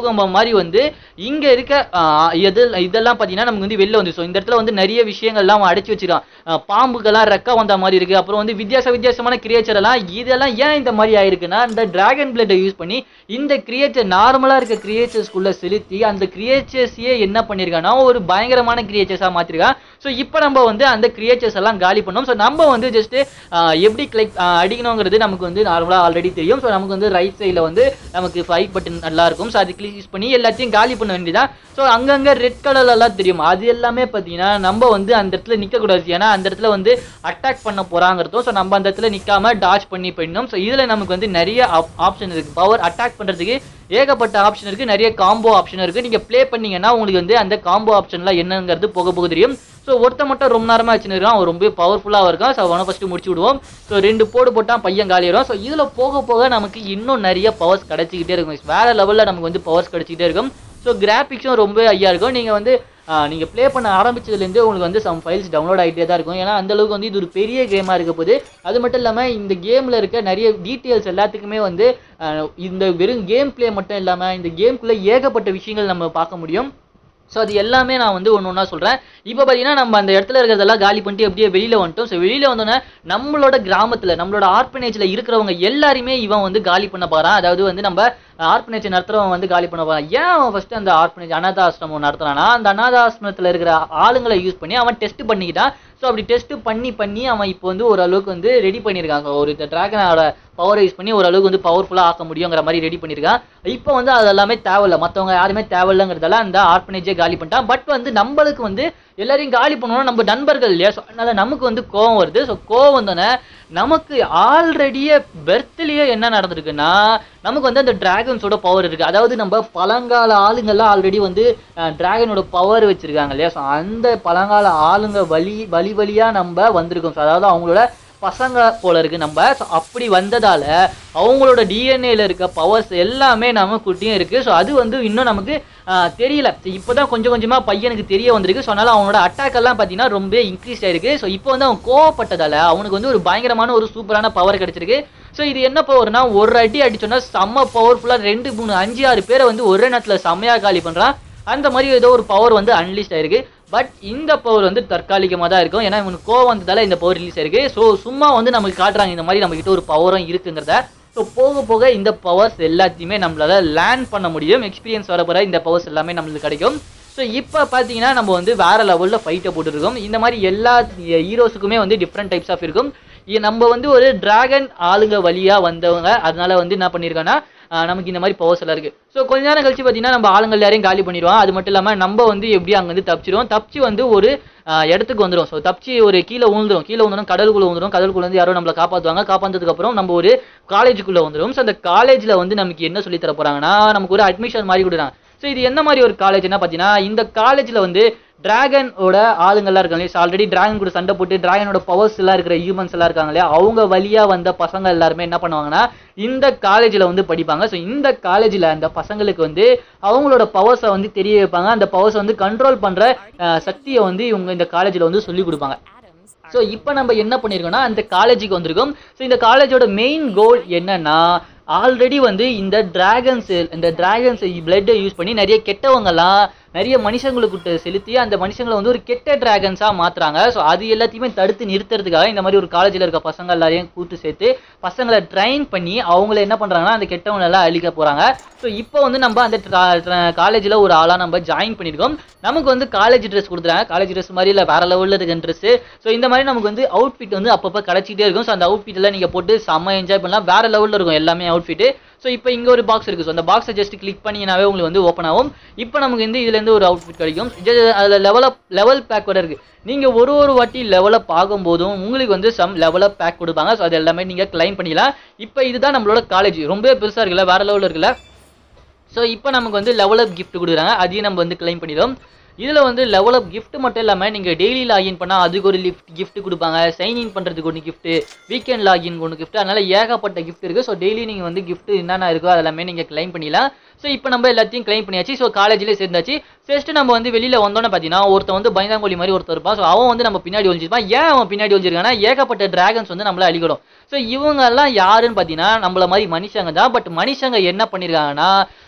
பூகம்பம் மாதிரி வந்து இங்க இருக்க ஆஹ், எது இதெல்லாம் பாத்தீங்கன்னா நமக்கு வந்து வெளில வந்து ஸோ இந்த இடத்துல வந்து நிறைய விஷயங்கள்லாம் அவன் அடைச்சு வச்சிருக்கான் ஆஹ், பாம்புக்கெல்லாம் ரெக்கா வந்த மாதிரி இருக்கு அப்புறம் வந்து வித்தியாச வித்தியாசமான கிரியேச்சர் எல்லாம் இதெல்லாம் ஏன் இந்த மாதிரி ஆயிருக்குன்னா இந்த டிராகன் பிளட்டை யூஸ் பண்ணி இந்த கிரியேச்சர் நார்மலா இருக்க கிரியேச்சர்ஸ்குள்ள செலுத்தி அந்த கிரியேச்சர்ஸையே என்ன பண்ணிருக்கான்னா ஒரு பயங்கரமான கிரியேச்சர்ஸா மாத்திருக்கான் ஸோ இப்போ நம்ம வந்து அந்த கிரியேச்சர்ஸ் எல்லாம் காலி பண்ணோம் ஸோ நம்ம வந்து ஜஸ்ட் எப்படி கிளிக் அடிக்கணுங்கிறது நமக்கு வந்து நார்மலாக ஆல்ரெடி தெரியும் ஸோ நமக்கு வந்து ரைட் சைடில் வந்து நமக்கு ஃபைவ் பட்டன் நல்லா இருக்கும் ஸோ அது கிளிக் யூஸ் பண்ணி எல்லாத்தையும் காலி பண்ண வேண்டியதான் ஸோ அங்கங்கே ரெட் கலர்லலாம் தெரியும் அது எல்லாமே பார்த்தீங்கன்னா நம்ம வந்து அந்த இடத்துல நிற்கக்கூடாது ஏன்னா அந்த இடத்துல வந்து அட்டாக் பண்ண போகிறாங்கிறதும் ஸோ நம்ம அந்த இடத்துல நிற்காம டாச் பண்ணி போயிடணும் ஸோ இதில் நமக்கு வந்து நிறைய ஆப்ஷன் இருக்குது பவர் அட்டாக் பண்ணுறதுக்கு ஏகப்பட்ட ஆப்ஷன் இருக்குது நிறைய காம்போ ஆப்ஷன் இருக்குது நீங்கள் ப்ளே பண்ணீங்கன்னா உங்களுக்கு வந்து அந்த காம்போ ஆப்ஷன்லாம் என்னங்கிறது போக போக தெரியும் ஸோ ஒருத்த மட்டும் ரொம்ப நேரமாக வச்சுருக்கான் அவன் ரொம்ப பவர்ஃபுல்லாக இருக்கான் ஸோ அவனை ஃபஸ்ட்டு முடிச்சு விடுவோம் ஸோ ரெண்டு போடு போட்டால் பையன் காலியாயிரும் ஸோ இதில் போக போக நமக்கு இன்னும் நிறைய பவர்ஸ் கிடச்சிக்கிட்டே இருக்கும் வேற லெவலில் நமக்கு வந்து பவர்ஸ் கிடச்சிக்கிட்டே இருக்கும் ஸோ கிராஃபிக்ஸும் ரொம்ப ஐயா இருக்கும் நீங்கள் வந்து நீங்கள் ப்ளே பண்ண ஆரம்பிச்சதுலேருந்து உங்களுக்கு வந்து சம் ஃபைல்ஸ் டவுன்லோட் ஆகிட்டே தான் இருக்கும் ஏன்னா அந்த அளவுக்கு வந்து இது ஒரு பெரிய கேமாக இருக்க போது அது மட்டும் இல்லாமல் இந்த கேமில் இருக்க நிறைய டீட்டெயில்ஸ் எல்லாத்துக்குமே வந்து ஆஹ் இந்த வெறும் கேம் ப்ளே மட்டும் இல்லாமல் இந்த கேம்குள்ளே ஏகப்பட்ட விஷயங்கள் நம்ம பார்க்க முடியும் ஸோ அது எல்லாமே நான் வந்து ஒன்று ஒன்றா சொல்கிறேன் இப்போ பார்த்தீங்கன்னா நம்ம அந்த இடத்துல இருக்கிறதெல்லாம் காலி பண்ணிட்டு அப்படியே வெளியில் வந்துட்டோம் ஸோ வெளியில் வந்தோன்னே நம்மளோட கிராமத்தில் நம்மளோட ஆர்பனேஜில் இருக்கிறவங்க எல்லாருமே இவன் வந்து காலி பண்ண போகிறான் அதாவது வந்து நம்ம ஆர்பனேஜ் நடத்துறவன் வந்து காலி பண்ண போகிறான் ஏன் அவன் ஃபஸ்ட்டு அந்த ஆர்பனேஜ் அனாத ஆசிரமம் நடத்துறானா அந்த அனாத ஆசிரமத்தில் இருக்கிற ஆளுங்களை யூஸ் பண்ணி அவன் டெஸ்ட் பண்ணிக்கிட்டான் ஸோ அப்படி டெஸ்ட் பண்ணி பண்ணி அவன் இப்போ வந்து ஓரளவுக்கு வந்து ரெடி பண்ணியிருக்காங்க ஒரு இந்த டிராகனோட பவரை யூஸ் பண்ணி ஓரளவுக்கு வந்து பவர்ஃபுல்லாக ஆக்க முடியுங்கிற மாதிரி ரெடி பண்ணியிருக்கான் இப்போ வந்து அது எல்லாமே தேவையில்ல மற்றவங்க யாருமே தேவையில்லைங்கிறதால அந்த ஆர்பனேஜே காலி பண்ணிட்டான் பட் வந்து நம்மளுக்கு வந்து எல்லாரையும் காலி பண்ணணும் நம்ம நண்பர்கள் இல்லையா ஸோ அதனால நமக்கு வந்து கோவம் வருது ஸோ கோவம் வந்தோடனே நமக்கு ஆல்ரெடியே பெர்த்லேயே என்ன நடந்திருக்குன்னா நமக்கு வந்து அந்த டிராகன்ஸோட பவர் இருக்குது அதாவது நம்ம பழங்கால ஆளுங்கள்லாம் ஆல்ரெடி வந்து டிராகனோட பவர் வச்சுருக்காங்க இல்லையா ஸோ அந்த பழங்கால ஆளுங்க வழி வழி வழியாக நம்ம வந்திருக்கோம் ஸோ அதாவது அவங்களோட பசங்க போல இருக்கு நம்ம ஸோ அப்படி வந்ததால அவங்களோட டிஎன்ஏல இருக்க பவர்ஸ் எல்லாமே நமக்குட்டியும் இருக்கு ஸோ அது வந்து இன்னும் நமக்கு ஆஹ், தெரியல So, இப்போதான் கொஞ்சம் கொஞ்சமா பையனுக்கு தெரிய வந்திருக்கு ஸோ அதனால அவனோட அட்டாக் எல்லாம் பார்த்தீங்கன்னா ரொம்ப இன்க்ரீஸ் ஆயிருக்கு ஸோ இப்போ வந்து அவன் கோவப்பட்டதால அவனுக்கு வந்து ஒரு பயங்கரமான ஒரு சூப்பரான பவர் கிடைச்சிருக்கு ஸோ இது என்ன பவர்னா ஒரு அடி அடிச்சோன்னா செம்ம பவர்ஃபுல்லாக ரெண்டு மூணு அஞ்சு ஆறு பேரை வந்து ஒரே நேரத்தில் செம்மையாக காலி பண்ணுறான் அந்த மாதிரி ஏதோ ஒரு பவர் வந்து அன்லிஸ்ட் ஆயிருக்கு பட் இந்த பவர் வந்து தற்காலிகமாக தான் இருக்கும் ஏன்னா இவனுக்கு கோவம் வந்ததால இந்த பவர் ரிலீஸ் ஆயிருக்கு ஸோ சும்மா வந்து நமக்கு காட்டுறாங்க இந்த மாதிரி நம்ம கிட்ட ஒரு பவரும் இருக்குங்கிறத ஸோ போக போக இந்த பவர்ஸ் எல்லாத்தையுமே நம்மளால லேர்ன் பண்ண முடியும் எக்ஸ்பீரியன்ஸ் வர போகிற இந்த பவர்ஸ் எல்லாமே நம்மளுக்கு கிடைக்கும் ஸோ இப்போ பார்த்தீங்கன்னா நம்ம வந்து வேற லெவலில் ஃபைட்டை போட்டுருக்கோம் இந்த மாதிரி எல்லா ஹீரோஸுக்குமே வந்து டிஃப்ரெண்ட் டைப்ஸ் ஆஃப் இருக்கும் இ- நம்ம வந்து ஒரு டிராகன் ஆளுங்க வழியாக வந்தவங்க அதனால வந்து என்ன பண்ணியிருக்கோன்னா ஆஹ் நமக்கு இந்த மாதிரி பவர்ஸ் எல்லாம் இருக்கு ஸோ கொஞ்ச நேரம் கழிச்சு பார்த்தீங்கன்னா நம்ம ஆளுங்கள் எல்லாரையும் காலி பண்ணிடுவோம் அது மட்டும் இல்லாமல் நம்ம வந்து எப்படி அங்கே வந்து தப்பிச்சிடுவோம் தப்பிச்சு வந்து ஒரு ஆஹ் இடத்துக்கு வந்துடும் ஸோ தப்பிச்சு ஒரு கீழே விழுந்துரும் கீழே விழுந்தோம் கடலுக்குள்ள விழுந்துரும் கடலுக்குள்ள வந்து யாரோ நம்மளை காப்பாற்றுவாங்க காப்பாந்ததுக்கு அப்புறம் நம்ம ஒரு காலேஜுக்குள்ள வந்துடும் ஸோ அந்த காலேஜில் வந்து நமக்கு என்ன சொல்லி தர போறாங்கன்னா நமக்கு ஒரு அட்மிஷன் மாதிரி கொடுக்குறாங்க ஸோ இது என்ன மாதிரி ஒரு காலேஜ் என்ன பார்த்தீங்கன்னா இந்த காலேஜில் வந்து டிராகனோட ஆளுங்கள்லாம் இருக்காங்க இல்லையா ஆல்ரெடி டிராகன் கூட சண்டை போட்டு டிராகனோட பவர்ஸ் எல்லாம் இருக்கிற ஹியூமன்ஸ் எல்லாம் இருக்காங்க இல்லையா அவங்க வழியா வந்த பசங்க எல்லாருமே என்ன பண்ணுவாங்கன்னா இந்த காலேஜில் வந்து படிப்பாங்க ஸோ இந்த காலேஜில் அந்த பசங்களுக்கு வந்து அவங்களோட பவர்ஸை வந்து தெரிய வைப்பாங்க அந்த பவர்ஸை வந்து கண்ட்ரோல் பண்ற அஹ், சக்தியை வந்து இவங்க இந்த காலேஜில் வந்து சொல்லி கொடுப்பாங்க ஸோ இப்போ நம்ம என்ன பண்ணியிருக்கோம்னா அந்த காலேஜுக்கு வந்திருக்கோம் ஸோ இந்த காலேஜோட மெயின் கோல் என்னன்னா ஆல்ரெடி வந்து இந்த டிராகன்ஸ் இந்த டிராகன்ஸ் பிளட்டை யூஸ் பண்ணி நிறைய கெட்டவங்கலாம் நிறைய மனுஷங்களுக்கு செலுத்தி அந்த மனுஷங்களை வந்து ஒரு கெட்ட டிராகன்ஸாக மாத்துறாங்க ஸோ அது எல்லாத்தையுமே தடுத்து நிறுத்துறதுக்காக இந்த மாதிரி ஒரு காலேஜில் இருக்க பசங்க எல்லாரையும் கூட்டு சேர்த்து பசங்களை ட்ரைன் பண்ணி அவங்கள என்ன பண்ணுறாங்கன்னா அந்த கெட்டவங்களை எல்லாம் அழிக்க போகிறாங்க ஸோ இப்போ வந்து நம்ம அந்த காலேஜில் ஒரு ஆளாக நம்ம ஜாயின் பண்ணியிருக்கோம் நமக்கு வந்து காலேஜ் ட்ரெஸ் கொடுத்துறாங்க காலேஜ் ட்ரெஸ் மாதிரி இல்லை வேற லெவலில் இருக்க ட்ரெஸ் ஸோ இந்த மாதிரி நமக்கு வந்து அவுட்ஃபிட் வந்து அப்பப்போ கிடச்சிட்டே இருக்கும் ஸோ அந்த அவுட்ஃபிட் எல்லாம் நீங்கள் போட்டு செம்ம என்ஜாய் பண்ணலாம் வேற லெவலில் இருக்கும் எல்லாமே அவுட்ஃபிட்டு ஸோ இப்போ இங்கே ஒரு பாக்ஸ் இருக்குது ஸோ அந்த பாக்ஸை ஜஸ்ட் கிளிக் பண்ணிங்கனாவே உங்களுக்கு வந்து ஓப்பன் ஆகும் இப்போ நமக்கு வந்து இதுலேருந்து ஒரு அவுட்ஃபிட் கிடைக்கும் அதில் லெவலப் லெவல் பேக் கூட இருக்குது நீங்கள் ஒரு ஒரு வாட்டி லெவலப் ஆகும்போதும் உங்களுக்கு வந்து சம் லெவலப் பேக் கொடுப்பாங்க ஸோ அது எல்லாமே நீங்கள் கிளைம் பண்ணிக்கலாம் இப்போ இதுதான் நம்மளோட காலேஜ் ரொம்ப பெருசாக இருக்குல்ல வேற லெவலில் இருக்குல்ல ஸோ இப்போ நமக்கு வந்து லெவல் அப் கிஃப்ட் கொடுக்குறாங்க அதையும் நம்ம வந்து கிளைம் பண்ணிடுவோம் இதில் வந்து லெவல் அப் gift மட்டும் இல்லாமல் நீங்கள் டெய்லி லாகின் பண்ணால் அதுக்கு ஒரு லிஃப்ட் gift கொடுப்பாங்க சைன் இன் பண்ணுறதுக்கு ஒன்று gift வீக்கெண்ட் லாகின் ஒன்று gift அதனால ஏகப்பட்ட gift இருக்குது ஸோ டெய்லி நீங்கள் வந்து gift என்னென்ன இருக்கோ அதெல்லாமே நீங்கள் கிளைம் பண்ணிடலாம் ஸோ இப்போ நம்ம எல்லாத்தையும் கிளைம் பண்ணியாச்சு ஸோ காலேஜ்லேயே சேர்ந்தாச்சு ஃபர்ஸ்ட் நம்ம வந்து வெளியில் வந்தோன்னே பார்த்தீங்கன்னா ஒருத்தன் வந்து பயந்தாங்கோலி மாதிரி ஒருத்தர் இருப்பான் ஸோ அவன் வந்து நம்ம பின்னாடி ஒழிஞ்சிருப்பான் ஏன் அவன் பின்னாடி ஒழிஞ்சிருக்கான்னா ஏகப்பட்ட டிராகன்ஸ் வந்து நம்மள அழிக்கணும் ஸோ இவங்க எல்லாம் யாருன்னு பார்த்தீங்கன்னா நம்மள மாதிரி மனுஷங்க தான் பட் மனுஷங்க என்ன பண்ணியிருக்காங்கன்னா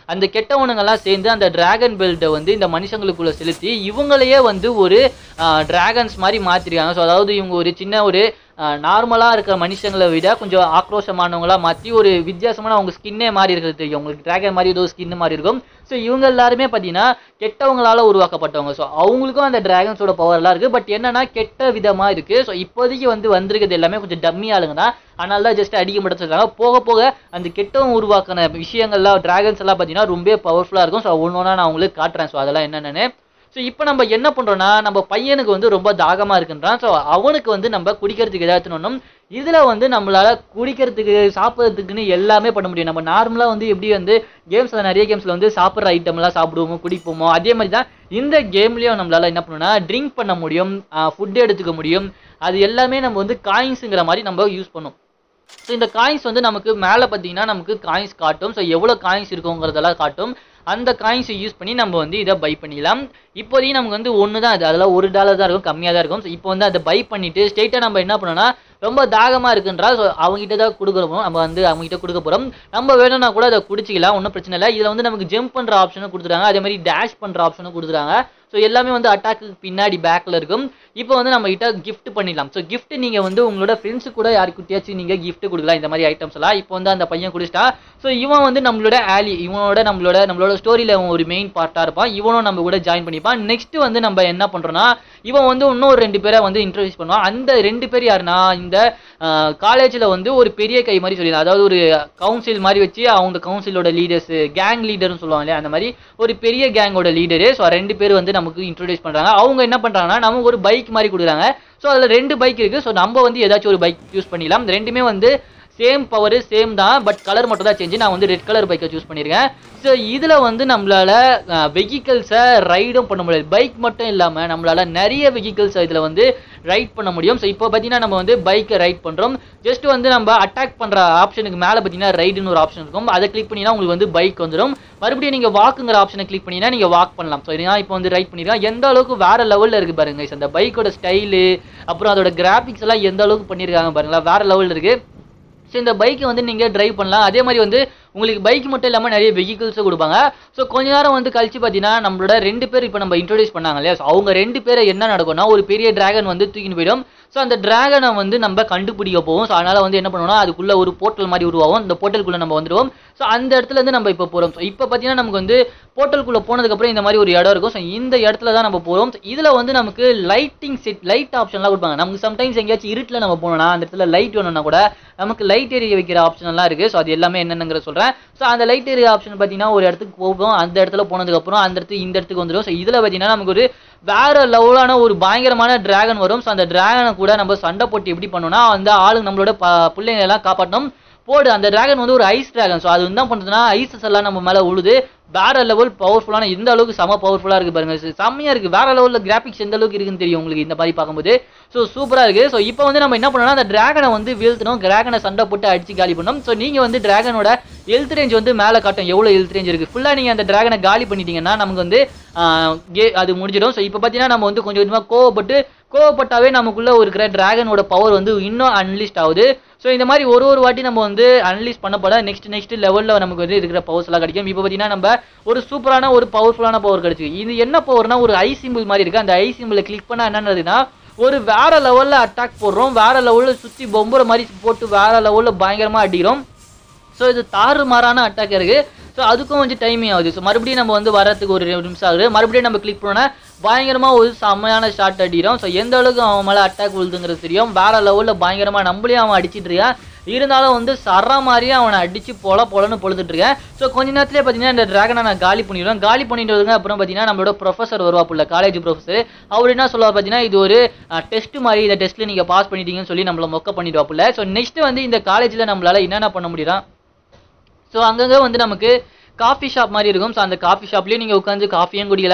அந்த கெட்டவனுங்கெல்லாம் சேர்ந்து அந்த டிராகன் பெல்ட்டை வந்து இந்த மனுஷங்களுக்குள்ள செலுத்தி இவங்களையே வந்து ஒரு டிராகன்ஸ் மாதிரி மாற்றிருக்காங்க ஸோ அதாவது இவங்க ஒரு சின்ன ஒரு நார்மலாக இருக்கிற மனுஷங்களை விட கொஞ்சம் ஆக்ரோஷமானவங்களா மாற்றி ஒரு வித்தியாசமான அவங்க ஸ்கின்னே மாறி இருக்கிறது தெரியும் உங்களுக்கு டிராகன் மாதிரி ஏதோ ஸ்கின் மாதிரி இருக்கும் ஸோ இவங்க எல்லாருமே பார்த்தீங்கன்னா கெட்டவங்களால உருவாக்கப்பட்டவங்க ஸோ அவங்களுக்கும் அந்த டிராகன்ஸோட பவர்லாம் இருக்குது பட் என்னன்னா கெட்ட விதமாக இருக்குது ஸோ இப்போதைக்கு வந்து வந்திருக்கிறது எல்லாமே கொஞ்சம் டம்மி ஆளுங்க தான் அதனால தான் ஜஸ்ட் அடிக்க மட்டும் சொல்றாங்க போக போக அந்த கெட்டவங்க உருவாக்கின விஷயங்கள்லாம் டிராகன்ஸ் எல்லாம் பார்த்தீங்கன்னா ரொம்ப பவர்ஃபுல்லாக இருக்கும் ஸோ ஒன்று ஒன்றா நான் உங்களுக்கு காட்டுறேன் ஸோ அதெல்லாம் என்னென்னு ஸோ இப்போ நம்ம என்ன பண்ணுறோம்னா நம்ம பையனுக்கு வந்து ரொம்ப தாகமாக இருக்குன்றான் ஸோ அவனுக்கு வந்து நம்ம குடிக்கிறதுக்கு ஏதாச்சும் ஒன்றும் இதில் வந்து நம்மளால குடிக்கிறதுக்கு சாப்பிட்றதுக்குன்னு எல்லாமே பண்ண முடியும் நம்ம நார்மலாக வந்து எப்படி வந்து கேம்ஸில் நிறைய கேம்ஸில் வந்து சாப்பிட்ற ஐட்டம்லாம் சாப்பிடுவோமோ குடிப்போமோ அதே மாதிரி தான் இந்த கேம்லேயும் நம்மளால என்ன பண்ணணும்னா ட்ரிங்க் பண்ண முடியும் ஃபுட் எடுத்துக்க முடியும் அது எல்லாமே நம்ம வந்து காயின்ஸுங்கிற மாதிரி நம்ம யூஸ் பண்ணோம் ஸோ இந்த காயின்ஸ் வந்து நமக்கு மேலே பார்த்தீங்கன்னா நமக்கு காயின்ஸ் காட்டும் ஸோ எவ்வளோ காயின்ஸ் இருக்குங்கிறதெல்லாம் காட்டும் அந்த காயின்ஸை யூஸ் பண்ணி நம்ம வந்து இதை பை பண்ணிடலாம் இப்போதைக்கு நமக்கு வந்து ஒன்று தான் அது அதெல்லாம் ஒரு டாலர் தான் இருக்கும் கம்மியாக தான் இருக்கும் ஸோ இப்போ வந்து அதை பை பண்ணிட்டு ஸ்ட்ரெயிட்டாக நம்ம என்ன பண்ணோம்னா ரொம்ப தாகமாக இருக்குன்றா ஸோ அவங்ககிட்ட தான் கொடுக்குறோம் நம்ம வந்து அவங்ககிட்ட கொடுக்க போகிறோம் நம்ம வேணும்னா கூட அதை குடிச்சிக்கலாம் ஒன்றும் பிரச்சனை இல்லை இதில் வந்து நமக்கு ஜம்ப் பண்ணுற ஆப்ஷனும் கொடுத்துருக்காங்க அதே மாதிரி டேஷ் பண்ணுற ஆப்ஷனும் கொடுத்துருக்காங்க ஸோ எல்லாமே வந்து அட்டாக்கு பின்னாடி பேக்கில் இருக்கும் இப்போ வந்து நம்ம கிட்ட கிஃப்ட் பண்ணிடலாம் ஸோ gift நீங்கள் வந்து உங்களோட ஃப்ரெண்ட்ஸு கூட யாருக்கிட்டயாச்சும் நீங்கள் gift கொடுக்கலாம் இந்த மாதிரி ஐட்டம்ஸ் எல்லாம் இப்போ வந்து அந்த பையன் குடிச்சிட்டா ஸோ இவன் வந்து நம்மளோட ஆலி இவனோட நம்மளோட நம்மளோட ஸ்டோரியில் அவன் ஒரு மெயின் பார்ட்டாக இருப்பான் இவனும் நம்ம கூட ஜாயின் பண்ணிப்பான் நெக்ஸ்ட் வந்து நம்ம என்ன பண்ணுறோம்னா இவன் வந்து இன்னும் ஒரு ரெண்டு பேரை வந்து இன்ட்ரடியூஸ் பண்ணுவான் அந்த ரெண்டு பேர் யாருன்னா இந்த காலேஜில் வந்து ஒரு பெரிய கை மாதிரி சொல்லிடலாம் அதாவது ஒரு கவுன்சில் மாதிரி வச்சு அவங்க கவுன்சிலோட லீடர்ஸ் கேங் லீடர்னு சொல்லுவாங்க இல்லையா அந்த மாதிரி ஒரு பெரிய கேங்கோட லீடரு ஸோ ரெண்டு பேர் வந்து நமக்கு இன்ட்ரடியூஸ் பண்ணுறாங்க அவங்க என்ன பண்ணுறாங்கன்னா நமக்கு ஒரு பைக் மாதிரி கொடுக்குறாங்க ஸோ அதில் ரெண்டு பைக் இருக்குது ஸோ நம்ம வந்து ஏதாச்சும் ஒரு பைக் யூஸ் பண்ணிடலாம் இந்த ரெண்டுமே வந்து சேம் பவர் சேம் தான் பட் கலர் மட்டும் தான் சேஞ்சு நான் வந்து ரெட் கலர் பைக்கை சூஸ் பண்ணியிருக்கேன் ஸோ இதில் வந்து நம்மளால வெஹிக்கிள்ஸை ரைடும் பண்ண முடியாது பைக் மட்டும் இல்லாமல் நம்மளால நிறைய வெஹிக்கிள்ஸை இதில் வந்து ரைட் பண்ண முடியும் ஸோ இப்போ பார்த்தீங்கன்னா நம்ம வந்து பைக்கை ரைட் பண்ணுறோம் ஜஸ்ட் வந்து நம்ம அட்டாக் பண்ணுற ஆப்ஷனுக்கு மேலே பார்த்தீங்கன்னா ரைடுன்னு ஒரு ஆப்ஷன் இருக்கும் அதை கிளிக் பண்ணினா உங்களுக்கு வந்து பைக் வந்துடும் மறுபடியும் நீங்கள் வாக்குங்கிற ஆப்ஷனை கிளிக் பண்ணினா நீங்கள் வாக் பண்ணலாம் ஸோ நான் இப்போ வந்து ரைட் பண்ணிருக்கேன் எந்த அளவுக்கு வேற லெவலில் இருக்குது பாருங்க guys. அந்த பைக்கோட ஸ்டைலு அப்புறம் அதோட கிராஃபிக்ஸ் எல்லாம் எந்த அளவுக்கு பண்ணியிருக்காங்க பாருங்களா வேற லெவலில் இருக்குது ஸோ இந்த பைக்கை வந்து நீங்கள் டிரைவ் பண்ணலாம் அதே மாதிரி வந்து உங்களுக்கு பைக் மட்டும் இல்லாமல் நிறைய வெஹிக்கிள்ஸும் கொடுப்பாங்க ஸோ கொஞ்ச நேரம் வந்து கழிச்சு பார்த்தீங்கன்னா நம்மளோட ரெண்டு பேர் இப்போ நம்ம இன்ட்ரோடியூஸ் பண்ணாங்க இல்லையா ஸோ அவங்க ரெண்டு பேரை என்ன நடக்கும்னா ஒரு பெரிய டிராகன் வந்து தூக்கின்னு போயிடும் ஸோ அந்த டிராகனை வந்து நம்ம கண்டுபிடிக்க போவோம் ஸோ அதனால் வந்து என்ன பண்ணுவோம்னா அதுக்குள்ளே ஒரு போர்ட்டல் மாதிரி உருவாகும் இந்த போர்ட்டலுக்குள்ளே நம்ம வந்துடுவோம் ஸோ அந்த இடத்துல இருந்து நம்ம இப்போ போகிறோம் ஸோ இப்போ பார்த்தீங்கன்னா நமக்கு வந்து போர்ட்டலுக்குள்ளே போனதுக்கப்புறம் இந்த மாதிரி ஒரு இடம் இருக்கும் ஸோ இந்த இடத்துல தான் நம்ம போகிறோம் இதில் வந்து நமக்கு லைட்டிங் செட் லைட் ஆப்ஷன்லாம் கொடுப்பாங்க நமக்கு சம்டைம்ஸ் எங்கேயாச்சும் இருட்டில் நம்ம போனோம்னா அந்த இடத்துல லைட் வேணும்னா கூட நமக்கு லைட் எரிய வைக்கிற ஆப்ஷன் எல்லாம் இருக்குது ஸோ அது எல்லாமே என்னென்னங்கிற சொல்கிறேன் ஸோ அந்த லைட் எரிய ஆப்ஷன் பார்த்தீங்கன்னா ஒரு இடத்துக்கு போகும் அந்த இடத்துல போனதுக்கப்புறம் அந்த இடத்துக்கு இந்த இடத்துக்கு வந்துடும் ஸோ இதில் பார்த்தீங்கன்னா நமக்கு ஒரு வேற லெவலான ஒரு பயங்கரமான டிராகன் வரும் ஸோ அந்த டிராகனை கூட நம்ம சண்டை போட்டு எப்படி பண்ணோம்னா அந்த ஆளுங்க நம்மளோட ப பிள்ளைங்களை எல்லாம் காப்பாற்றணும் போடு அந்த டிராகன் வந்து ஒரு ஐஸ் டிராகன் ஸோ அது என்ன பண்ணுறதுன்னா ஐசஸ் எல்லாம் நம்ம மேலே உழுது வேற லெவல் பவர்ஃபுல்லான இந்த அளவுக்கு செம பவர்ஃபுல்லாக இருக்குது பாருங்க ச- செம்மையா இருக்குது வேற லெவலில் கிராஃபிக்ஸ் எந்த அளவுக்கு இருக்குன்னு தெரியும் உங்களுக்கு இந்த மாதிரி பார்க்கும்போது ஸோ சூப்பராக இருக்குது ஸோ இப்போ வந்து நம்ம என்ன பண்ணோம்னா அந்த டிராகனை வந்து வீழ்த்தணும் டிராகனை சண்டை போட்டு அடிச்சு காலி பண்ணணும் ஸோ நீங்கள் வந்து டிராகனோட ஹெல்த் ரேஞ்ச் வந்து மேலே காட்டும் எவ்வளோ ஹெல்த் ரேஞ்ச் இருக்குது ஃபுல்லாக நீங்கள் அந்த டிராகனை காலி பண்ணிட்டீங்கன்னா நமக்கு வந்து கே அது முடிஞ்சிடும் ஸோ இப்போ பார்த்தீங்கன்னா நம்ம வந்து கொஞ்சம் கொஞ்சமாக கோவப்பட்டு கோவப்பட்டாவே நமக்குள்ள இருக்கிற டிராகனோட பவர் வந்து இன்னும் அன்லிஸ்ட் ஆகுது ஸோ இந்த மாதிரி ஒரு ஒரு வாட்டி நம்ம வந்து அனலைஸ் பண்ணப்பட நெக்ஸ்ட் நெக்ஸ்ட் லெவலில் நமக்கு வந்து இருக்கிற பவர்ஸ் எல்லாம் கிடைக்கும் இப்போ பார்த்தீங்கன்னா நம்ம ஒரு சூப்பரான ஒரு பவர்ஃபுல்லான பவர் கிடைச்சு இது என்ன பவர்னா ஒரு ஐ சிம்பிள் மாதிரி இருக்கு அந்த ஐ சிம்பிளை கிளிக் பண்ணால் என்னன்றதுன்னா ஒரு வேற லெவலில் அட்டாக் போடுறோம் வேற லெவலில் சுற்றி பொம்புற மாதிரி போட்டு வேற லெவலில் பயங்கரமாக அடிக்கிறோம் ஸோ இது தாறுமாறான அட்டாக் இருக்கு ஸோ அதுக்கும் கொஞ்சம் டைமிங் ஆகுது ஸோ மறுபடியும் நம்ம வந்து வரதுக்கு ஒரு ரெண்டு நிமிஷம் ஆகுது மறுபடியும் நம்ம கிளிக் பண்ணோன்னா பயங்கரமாக ஒரு செம்மையான ஷாட் அடிக்கிறோம் ஸோ எந்த அளவுக்கு அவன் மேலே அட்டாக் விழுதுங்கிறது தெரியும் வேற லெவலில் பயங்கரமாக நம்மளையும் அவன் அடிச்சிட்டு இருக்கான் இருந்தாலும் வந்து சர மாதிரியே அவனை அடிச்சு பொல பொலன்னு பொழுதுட்டு இருக்கேன் ஸோ கொஞ்ச நேரத்திலே பார்த்தீங்கன்னா இந்த டிராகனை நான் காலி பண்ணிடுவேன் காலி பண்ணிட்டு வருங்க அப்புறம் பார்த்தீங்கன்னா நம்மளோட ப்ரொஃபசர் வருவாப்புல காலேஜ் ப்ரொஃபசர் அவர் என்ன சொல்லுவார் பார்த்தீங்கன்னா இது ஒரு டெஸ்ட் மாதிரி இந்த டெஸ்ட்டில் நீங்கள் பாஸ் பண்ணிட்டீங்கன்னு சொல்லி நம்மளை மொக்க பண்ணிடுவாப்புல ஸோ நெக்ஸ்ட் வந்து இந்த காலேஜில் நம்மளால என்னென்ன பண்ண முடியுதா ஸோ அங்கங்கே வந்து நமக்கு காஃபி ஷாப் மாதிரி இருக்கும் ஸோ அந்த காஃபி ஷாப்லேயும் நீங்கள் உட்காந்து காஃபியும் குடிக்கலாம்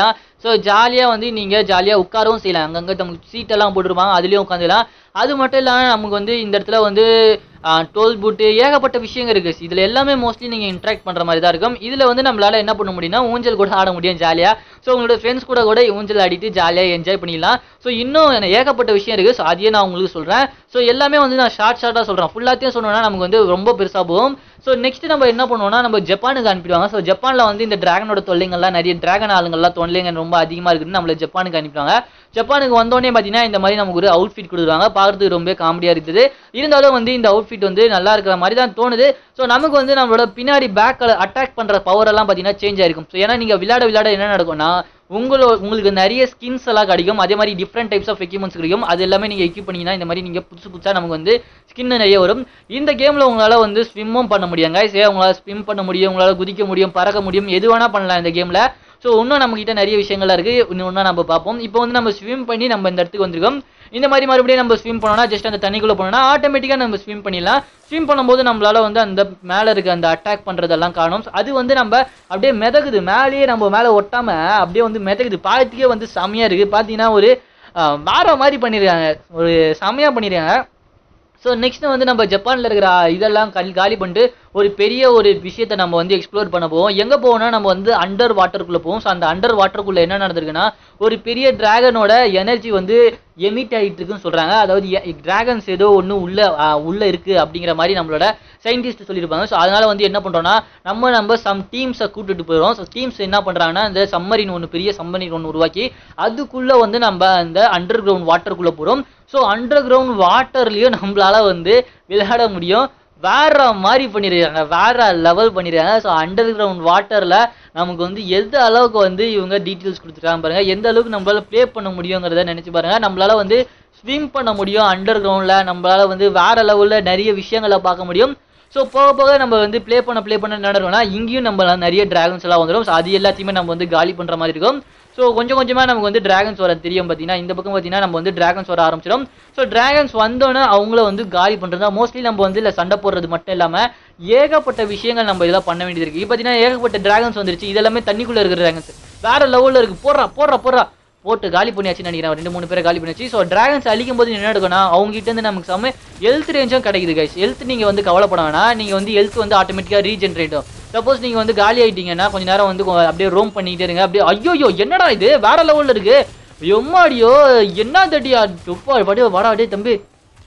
ஸோ ஜாலியாக வந்து நீங்கள் ஜாலியாக உட்காரவும் செய்யலாம் அங்கங்கே நமக்கு சீட்டெல்லாம் போட்டிருப்பாங்க அதுலேயும் உட்காந்துலாம் அது மட்டும் இல்லாமல் நமக்கு வந்து இந்த இடத்துல வந்து டோல் பூட்டு ஏகப்பட்ட விஷயங்கள் இருக்குது இதில் எல்லாமே மோஸ்ட்லி நீங்கள் இன்ட்ராக்ட் பண்ணுற மாதிரி தான் இருக்கும் இதில் வந்து நம்மளால் என்ன பண்ண முடியும்னா ஊஞ்சல் கூட ஆட முடியும் ஜாலியாக ஸோ உங்களோட ஃப்ரெண்ட்ஸ் கூட கூட ஊஞ்சல் ஆடிட்டு ஜாலியாக என்ஜாய் பண்ணிடலாம் ஸோ இன்னும் ஏகப்பட்ட விஷயம் இருக்குது ஸோ அதையே நான் உங்களுக்கு சொல்கிறேன் ஸோ எல்லாமே வந்து நான் ஷார்ட் ஷார்ட்டாக சொல்கிறேன் ஃபுல்லாத்தையும் சொன்னோன்னா நமக்கு வந்து ரொம்ப பெருசாக போகும் ஸோ நெக்ஸ்ட் நம்ம என்ன பண்ணுவோம்னா நம்ம ஜப்பானுக்கு அனுப்பிடுவாங்க ஸோ ஜப்பானில் வந்து இந்த டிராகனோட தொல்லைங்கள்லாம் நிறைய டிராகன் ஆளுங்கள்லாம் தொல்லைங்க ரொம்ப அதிகமாக இருக்குன்னு நம்மளை ஜப்பானுக்கு அனுப்பிடுவாங்க ஜப்பானுக்கு வந்தோடனே பார்த்தீங்கன்னா இந்த மாதிரி நமக்கு ஒரு அவுட்ஃபிட் கொடுத்துருவாங்க பார்க்கறதுக்கு ரொம்ப காமெடியாக இருக்குது இருந்தாலும் வந்து இந்த அவுட்ஃபிட் வந்து நல்லா இருக்கிற மாதிரி தான் தோணுது ஸோ நமக்கு வந்து நம்மளோட பின்னாடி பேக்கில் அட்டாக் பண்ணுற பவர் எல்லாம் பார்த்தீங்கன்னா சேஞ்ச் ஆயிருக்கும் ஸோ ஏன்னா நீங்கள் விளையாட விளையாட என்ன நடக்கும்னா உங்களோ உங்களுக்கு நிறைய ஸ்கின்ஸ் எல்லாம் கிடைக்கும் அதே மாதிரி டிஃப்ரெண்ட் டைப்ஸ் ஆஃப் எக்யூப்மெண்ட்ஸ் கிடைக்கும் அது எல்லாமே நீங்கள் எக்யூப் பண்ணீங்கன்னா இந்த மாதிரி நீங்கள் புதுசு புதுசாக நமக்கு வந்து ஸ்கின் நிறைய வரும் இந்த கேமில் உங்களால் வந்து ஸ்விம்மும் பண்ண முடியும் guys ஏன் உங்களால் ஸ்விம் பண்ண முடியும் உங்களால் குதிக்க முடியும் பறக்க முடியும் எது வேணால் பண்ணலாம் இந்த கேமில் ஸோ இன்னும் நம்மக்கிட்ட நிறைய விஷயங்கள்லாம் இருக்குது இன்னும் ஒன்றா நம்ம பார்ப்போம் இப்போ வந்து நம்ம ஸ்விம் பண்ணி நம்ம இந்த இடத்துக்கு வந்திருக்கோம் இந்த மாதிரி மறுபடியும் நம்ம ஸ்விம் பண்ணோம்னா ஜஸ்ட் அந்த தண்ணிக்குள்ளே போனோம்னா ஆட்டோமேட்டிக்காக நம்ம ஸ்விம் பண்ணிடலாம் ஸ்விம் பண்ணும்போது நம்மளால வந்து அந்த மேலே இருக்க அந்த அட்டாக் பண்ணுறதெல்லாம் காணும் அது வந்து நம்ம அப்படியே மிதக்குது மேலேயே நம்ம மேலே ஒட்டாமல் அப்படியே வந்து மிதக்குது பார்த்துக்கே வந்து செம்மையாக இருக்குது பார்த்தீங்கன்னா ஒரு ஆஹ், வேற மாதிரி பண்ணியிருக்காங்க ஒரு செம்மையாக பண்ணியிருக்காங்க ஸோ நெக்ஸ்ட் வந்து நம்ம ஜப்பானில் இருக்கிற இதெல்லாம் கல் காலி பண்ணிட்டு ஒரு பெரிய ஒரு விஷயத்தை நம்ம வந்து எக்ஸ்ப்ளோர் பண்ண போவோம் எங்கே போவோம்னா நம்ம வந்து அண்டர் வாட்டருக்குள்ளே போவோம் ஸோ அந்த அண்டர் வாட்டருக்குள்ளே என்ன நடந்திருக்குன்னா ஒரு பெரிய டிராகனோட எனர்ஜி வந்து எமிட் ஆகிட்டு இருக்குன்னு சொல்கிறாங்க அதாவது டிராகன்ஸ் ஏதோ ஒன்று உள்ள ஆஹ், உள்ள இருக்குது அப்படிங்கிற மாதிரி நம்மளோட சயின்டிஸ்ட் சொல்லியிருப்பாங்க ஸோ அதனால் வந்து என்ன பண்ணுறோம்னா நம்ம நம்ம சம் டீம்ஸை கூட்டிட்டு போயிடும் ஸோ டீம்ஸ் என்ன பண்ணுறாங்கன்னா இந்த சம்மரின் ஒன்று பெரிய சம்மரின் ஒன்று உருவாக்கி அதுக்குள்ளே வந்து நம்ம அந்த அண்டர் கிரவுண்ட் வாட்டருக்குள்ளே போகிறோம் ஸோ அண்டர் கிரவுண்ட் வாட்டர்லேயும் நம்மளால வந்து விளையாட முடியும் வேற மாதிரி பண்ணியிருக்காங்க வேற லெவல் பண்ணியிருக்காங்க ஸோ அண்டர் கிரவுண்ட் வாட்டரில் நமக்கு வந்து எந்த அளவுக்கு வந்து இவங்க டீட்டெயில்ஸ் கொடுத்துருக்காங்க பாருங்க எந்த அளவுக்கு நம்மளால ப்ளே பண்ண முடியுங்கிறத நினச்சி பாருங்க நம்மளால வந்து ஸ்விம் பண்ண முடியும் அண்டர் கிரவுண்டில் நம்மளால வந்து வேற லெவலில் நிறைய விஷயங்களை பார்க்க முடியும் ஸோ போக போக நம்ம வந்து ப்ளே பண்ண ப்ளே பண்ண நடக்கணும்னா இங்கேயும் நம்ம நிறைய டிராகன்ஸ் எல்லாம் வந்துடும் ஸோ அது எல்லாத்தையுமே நம்ம வந்து காலி பண்ணுற மாதிரி இருக்கும் ஸோ கொஞ்சம் கொஞ்சமாக நமக்கு வந்து டிராகன்ஸ் வர தெரியும் பார்த்தீங்கன்னா இந்த பக்கம் பார்த்தீங்கன்னா நம்ம வந்து டிராகன்ஸ் வர ஆரம்பிச்சிடும் ஸோ டிராகன்ஸ் வந்தோன்னே அவங்கள வந்து காலி பண்ணுறது மோஸ்ட்லி நம்ம வந்து இல்லை சண்டை போடுறது மட்டும் இல்லாமல் ஏகப்பட்ட விஷயங்கள் நம்ம இதெல்லாம் பண்ண வேண்டியது இருக்குது இப்போ பார்த்தீங்கன்னா ஏகப்பட்ட டிராகன்ஸ் வந்துருச்சு இதெல்லாமே தண்ணிக்குள்ளே இருக்கிற டிராகன்ஸ் வேற லெவலில் இருக்குது போடுறா போடுறா போடுறா போட்டு காலி பண்ணியாச்சுன்னு நினைக்கிறேன் ரெண்டு மூணு பேரை காலி பண்ணியாச்சு ஸோ டிராகன்ஸ் அழிக்கும் போது என்ன நடக்கும்னா அவங்க கிட்ட இருந்து நமக்கு செம்ம ஹெல்த் ரேஞ்சும் கிடைக்குது கைஸ் ஹெல்த் நீங்கள் வந்து கவலைப்பட வேணாம் நீங்கள் வந்து ஹெல்த் வந்து ஆட்டோமேட்டிக்காக ரீஜென்ரேட் ஆகும் சப்போஸ் நீங்கள் வந்து காலி ஆயிட்டீங்கன்னா கொஞ்ச நேரம் வந்து கொ- அப்படியே ரோம் பண்ணிக்கிட்டே இருங்க அப்படியே ஐயோ என்னடா இது வேற லெவலில் இருக்கு எம்மாடியோ என்ன தட்டியா துப்பா படி வாடா அப்படியே தம்பி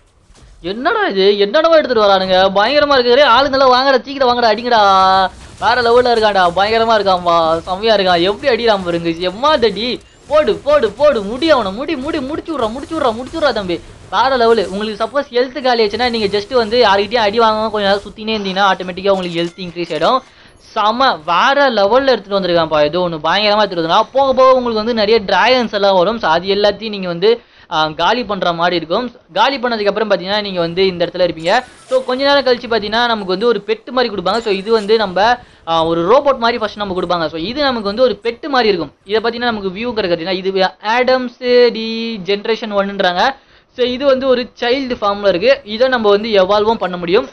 என்னடா இது என்னடா எடுத்துட்டு வரானுங்க பயங்கரமா இருக்குது ஆளுங்கெல்லாம் வாங்குற சீக்கிரம் வாங்கடா அடிங்கடா வேற லெவல்ல இருக்கான்டா பயங்கரமா இருக்கான்பா செம்மையா இருக்கான் எப்படி அடிடாம பாருங்க எம்மா தடி போடு போடு போடு முடி அவனை முடி முடி முடிச்சு விட்றா முடிச்சு விட்றா முடிச்சு விட்றா தம்பி வேற லெவலு உங்களுக்கு சப்போஸ் ஹெல்த் காலி ஆச்சுன்னா நீங்க ஜஸ்ட் வந்து யார்கிட்டயும் அடி வாங்காம கொஞ்ச நேரம் சுத்தினே இருந்தீங்கன்னா ஆட்டோமேட்டிக்கா உங்களுக்கு ஹெல்த் இன்க்ரீஸ் ஆயிடும் செம வேற லெவல்ல எடுத்துட்டு வந்திருக்கான்ப்பா ஏதோ ஒன்று பயங்கரமா எடுத்துட்டு வந்திருக்கான் போக போக உங்களுக்கு வந்து நிறைய டிராகன்ஸ் எல்லாம் வரும் ஸோ அது எல்லாத்தையும் நீங்க வந்து ஆஹ், காலி பண்ற மாதிரி இருக்கும் காலி பண்ணதுக்கு அப்புறம் பார்த்தீங்கன்னா நீங்க வந்து இந்த இடத்துல இருப்பீங்க ஸோ கொஞ்ச நேரம் கழிச்சு பார்த்தீங்கன்னா நமக்கு வந்து ஒரு பெட்டு மாதிரி கொடுப்பாங்க ஸோ இது வந்து நம்ம ஆஹ், ஒரு ரோபோட் மாதிரி ஃபர்ஸ்ட் நம்ம கொடுப்பாங்க ஸோ இது நமக்கு வந்து ஒரு பெட்டு மாதிரி இருக்கும் இதை பார்த்தீங்கன்னா நமக்கு வியூ கிடைக்கிறதுனா இது ஆடம்ஸ் டி ஜென்ரேஷன் ஒன்னுன்றாங்க ஸோ இது வந்து ஒரு சைல்டு ஃபார்மில் இருக்கு இதை நம்ம வந்து எவால்வும் பண்ண முடியும்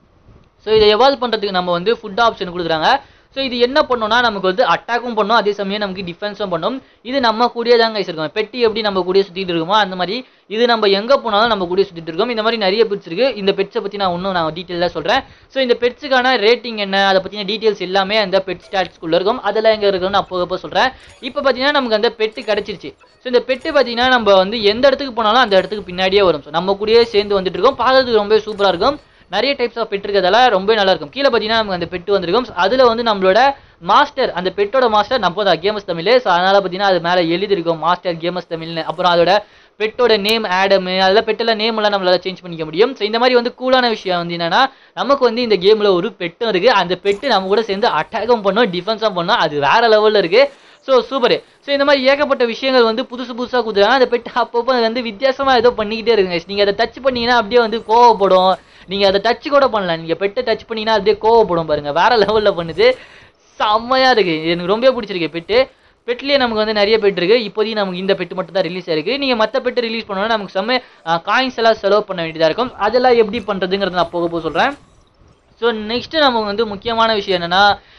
ஸோ இதை எவால்வ் பண்ணுறதுக்கு நம்ம வந்து ஃபுட் ஆப்ஷன் கொடுக்குறாங்க ஸோ இது என்ன பண்ணோம்னா நமக்கு வந்து அட்டாக்கும் பண்ணும் அதே சமயம் நமக்கு டிஃபென்ஸும் பண்ணும் இது நம்ம கூடயே தான் கைஸ் இருக்கும் பெட்டி எப்படி நம்ம கூடயே சுற்றிட்டு இருக்குமோ அந்த மாதிரி இது நம்ம எங்கே போனாலும் நம்ம கூடயே சுற்றிட்டு இருக்கோம் இந்த மாதிரி நிறைய பெட்ஸ் இருக்குது இந்த பெட்ஸை பற்றி நான் இன்னும் நான் டீட்டெயிலாக சொல்கிறேன் ஸோ இந்த பெட்ஸுக்கான ரேட்டிங் என்ன அதை பற்றின டீட்டெயில்ஸ் எல்லாமே அந்த பெட் ஸ்டாட்ஸ்குள்ளே இருக்கும் அதெல்லாம் எங்கே இருக்குன்னு அப்போ அப்போ சொல்கிறேன் இப்போ பார்த்தீங்கன்னா நமக்கு அந்த பெட்டு கிடச்சிருச்சு ஸோ இந்த பெட்டு பார்த்தீங்கன்னா நம்ம வந்து எந்த இடத்துக்கு போனாலும் அந்த இடத்துக்கு பின்னாடியே வரும் ஸோ நம்ம கூடயே சேர்ந்து வந்துட்டு இருக்கோம் பார்க்கறதுக்கு ரொம்ப சூப்பராக இருக்கும் நிறைய டைப்ஸ் ஆஃப் பெட் இருக்கிறதால ரொம்ப நல்லா இருக்கும் கீழே பார்த்தீங்கன்னா நமக்கு அந்த பெட்டு வந்திருக்கும் அதில் வந்து நம்மளோட மாஸ்டர் அந்த பெட்டோட மாஸ்டர் நம்ம தான் கேமஸ் தமிழ் ஸோ அதனால் பார்த்தீங்கன்னா அது மேலே எழுதிருக்கும் மாஸ்டர் கேமஸ் தமிழ்னு அப்புறம் அதோட பெட்டோட நேம் ஆடமு அதெல்லாம் பெட்டோட நேம் எல்லாம் நம்மளால சேஞ்ச் பண்ணிக்க முடியும் ஸோ இந்த மாதிரி வந்து கூலான விஷயம் வந்து என்னன்னா நமக்கு வந்து இந்த கேமில் ஒரு பெட்டும் இருக்குது அந்த பெட்டு நம்ம கூட சேர்ந்து அட்டாக்கும் பண்ணோம் டிஃபென்ஸும் பண்ணோம் அது வேற லெவலில் இருக்குது ஸோ சூப்பர் ஸோ இந்த மாதிரி ஏகப்பட்ட விஷயங்கள் வந்து புதுசு புதுசாக கொடுத்துருக்காங்க அந்த பெட் அப்பப்போ வந்து வித்தியாசமாக ஏதோ பண்ணிக்கிட்டே இருக்குங்க நீங்கள் அதை டச் பண்ணீங்கன்னா அப்படியே வந்து கோவப்படும் நீங்கள் அதை டச் கூட பண்ணலாம் நீங்கள் பெட்டை டச் பண்ணீங்கன்னா அப்படியே கோவப்படும் பாருங்க வேற லெவலில் பண்ணுது செம்மையாக இருக்கு எனக்கு ரொம்ப பிடிச்சிருக்கு பெட்டு பெட்லேயே நமக்கு வந்து நிறைய பெட் இருக்கு இப்போதைக்கு நமக்கு இந்த பெட்டு மட்டும் தான் ரிலீஸ் ஆயிருக்கு நீங்கள் மற்ற பெட்டு ரிலீஸ் பண்ணோன்னா நமக்கு செம்ம காயின்ஸ் எல்லாம் செலவு பண்ண வேண்டியதாக இருக்கும் அதெல்லாம் எப்படி பண்ணுறதுங்கிறத நான் போக போக சொல்கிறேன் ஸோ நெக்ஸ்ட்டு நமக்கு வந்து முக்கியமான விஷயம் என்னன்னா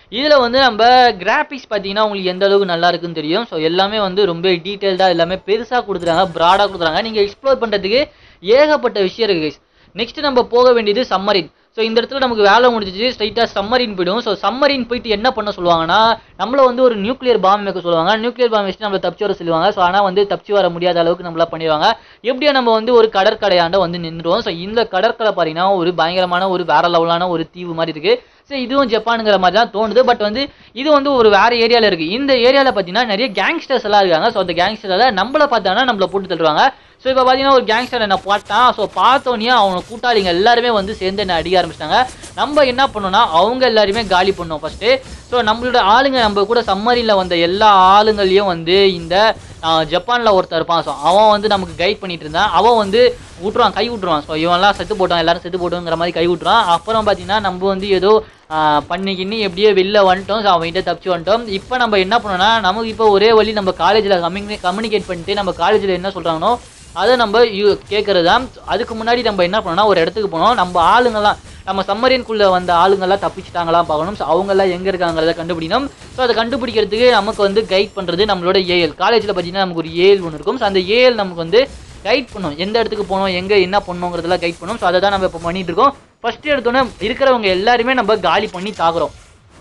இதில் வந்து நம்ம கிராஃபிக்ஸ் பார்த்தீங்கன்னா உங்களுக்கு எந்த அளவுக்கு நல்லா இருக்குன்னு தெரியும் ஸோ எல்லாமே வந்து ரொம்ப டீட்டெயில்டாக எல்லாமே பெருசாக கொடுத்துறாங்க ப்ராடாக கொடுத்துறாங்க நீங்கள் எக்ஸ்ப்ளோர் பண்ணுறதுக்கு ஏகப்பட்ட விஷயம் இருக்குது நெக்ஸ்ட் நம்ம போக வேண்டியது சம்மரின் ஸோ இந்த இடத்துல நமக்கு வேலை முடிஞ்சிச்சு ஸ்ட்ரைட்டாக சம்மரின் போயிடும் ஸோ சம்மரின் போயிட்டு என்ன பண்ண சொல்லுவாங்கன்னா நம்மள வந்து ஒரு நியூக்ளியர் பாம் வைக்க சொல்லுவாங்க நியூக்ளியர் பாம் வச்சுட்டு நம்மள தப்பிச்சு வர சொல்லுவாங்க ஸோ ஆனால் வந்து தப்பிச்சு வர முடியாத அளவுக்கு நம்மள பண்ணிடுவாங்க எப்படியா நம்ம வந்து ஒரு கடற்கரையாண்ட வந்து நின்றுவோம் ஸோ இந்த கடற்கரை பார்த்தீங்கன்னா ஒரு பயங்கரமான ஒரு வேற லெவலான ஒரு தீவு மாதிரி இருக்கு ஸோ இதுவும் ஜப்பானுங்கிற மாதிரி தான் தோணுது பட் வந்து இது வந்து ஒரு வேற ஏரியாவில் இருக்கு இந்த ஏரியாவில் பார்த்தீங்கன்னா நிறைய கேங்ஸ்டர்ஸ் எல்லாம் இருக்காங்க ஸோ அந்த கேங்ஸ்டரில் நம்மள பார்த்தாங்கன்னா நம்மள போட்டு தள்ளுவாங்க ஸோ இப்போ பார்த்தீங்கன்னா ஒரு கேங்ஸ்டர் என்ன பார்த்தான் ஸோ பார்த்தோன்னே அவனை கூட்டாளிங்க எல்லாருமே வந்து சேர்ந்து என்ன அடிக்க ஆரம்பிச்சிட்டாங்க நம்ம என்ன பண்ணோம்னா அவங்க எல்லாருமே காலி பண்ணோம் ஃபர்ஸ்ட்டு ஸோ நம்மளோட ஆளுங்க நம்ம கூட சம்மரியில் வந்த எல்லா ஆளுங்களையும் வந்து இந்த ஜப்பானில் ஒருத்தர் இருப்பான் ஸோ அவன் வந்து நமக்கு கைட் பண்ணிட்டு இருந்தான் அவன் வந்து விட்ருவான் கை விட்ருவான் ஸோ இவன்லாம் செத்து போட்டான் எல்லாரும் செத்து போட்டோங்கிற மாதிரி கை விட்ருவான் அப்புறம் பார்த்தீங்கன்னா நம்ம வந்து ஏதோ ஆஹ், பண்ணி கிண்ணி எப்படியோ வெளில வந்துட்டோம் ஸோ அவன்கிட்ட தப்பிச்சு வந்துட்டோம் இப்போ நம்ம என்ன பண்ணோம்னா நமக்கு இப்போ ஒரே வழி நம்ம காலேஜில் கம்யூனி கம்யூனிகேட் பண்ணிட்டு நம்ம காலேஜில் என்ன சொல்கிறாங்களோ அதை நம்ம யூ கேட்கறது தான் அதுக்கு முன்னாடி நம்ம என்ன பண்ணோம்னா ஒரு இடத்துக்கு போனோம் நம்ம ஆளுங்கெல்லாம் நம்ம சம்மரியனுக்குள்ளே வந்த ஆளுங்கெல்லாம் தப்பிச்சிட்டாங்களா பார்க்கணும் ஸோ அவங்கெல்லாம் எங்கே இருக்காங்கிறத கண்டுபிடிக்கணும் ஸோ அதை கண்டுபிடிக்கிறதுக்கு நமக்கு வந்து கைட் பண்ணுறது நம்மளோட ஏஎல் காலேஜில் பார்த்தீங்கன்னா நமக்கு ஒரு ஏஎல் ஒன்று இருக்கும் ஸோ அந்த ஏஎல் நமக்கு வந்து கைட் பண்ணும் எந்த இடத்துக்கு போகணும் எங்கே என்ன பண்ணணுங்கிறதெல்லாம் கைட் பண்ணும் ஸோ அதை தான் நம்ம இப்போ பண்ணிட்டு இருக்கோம் ஃபஸ்ட்டு எடுத்தோன்னே இருக்கிறவங்க எல்லாருமே நம்ம காலி பண்ணி தாக்குறோம்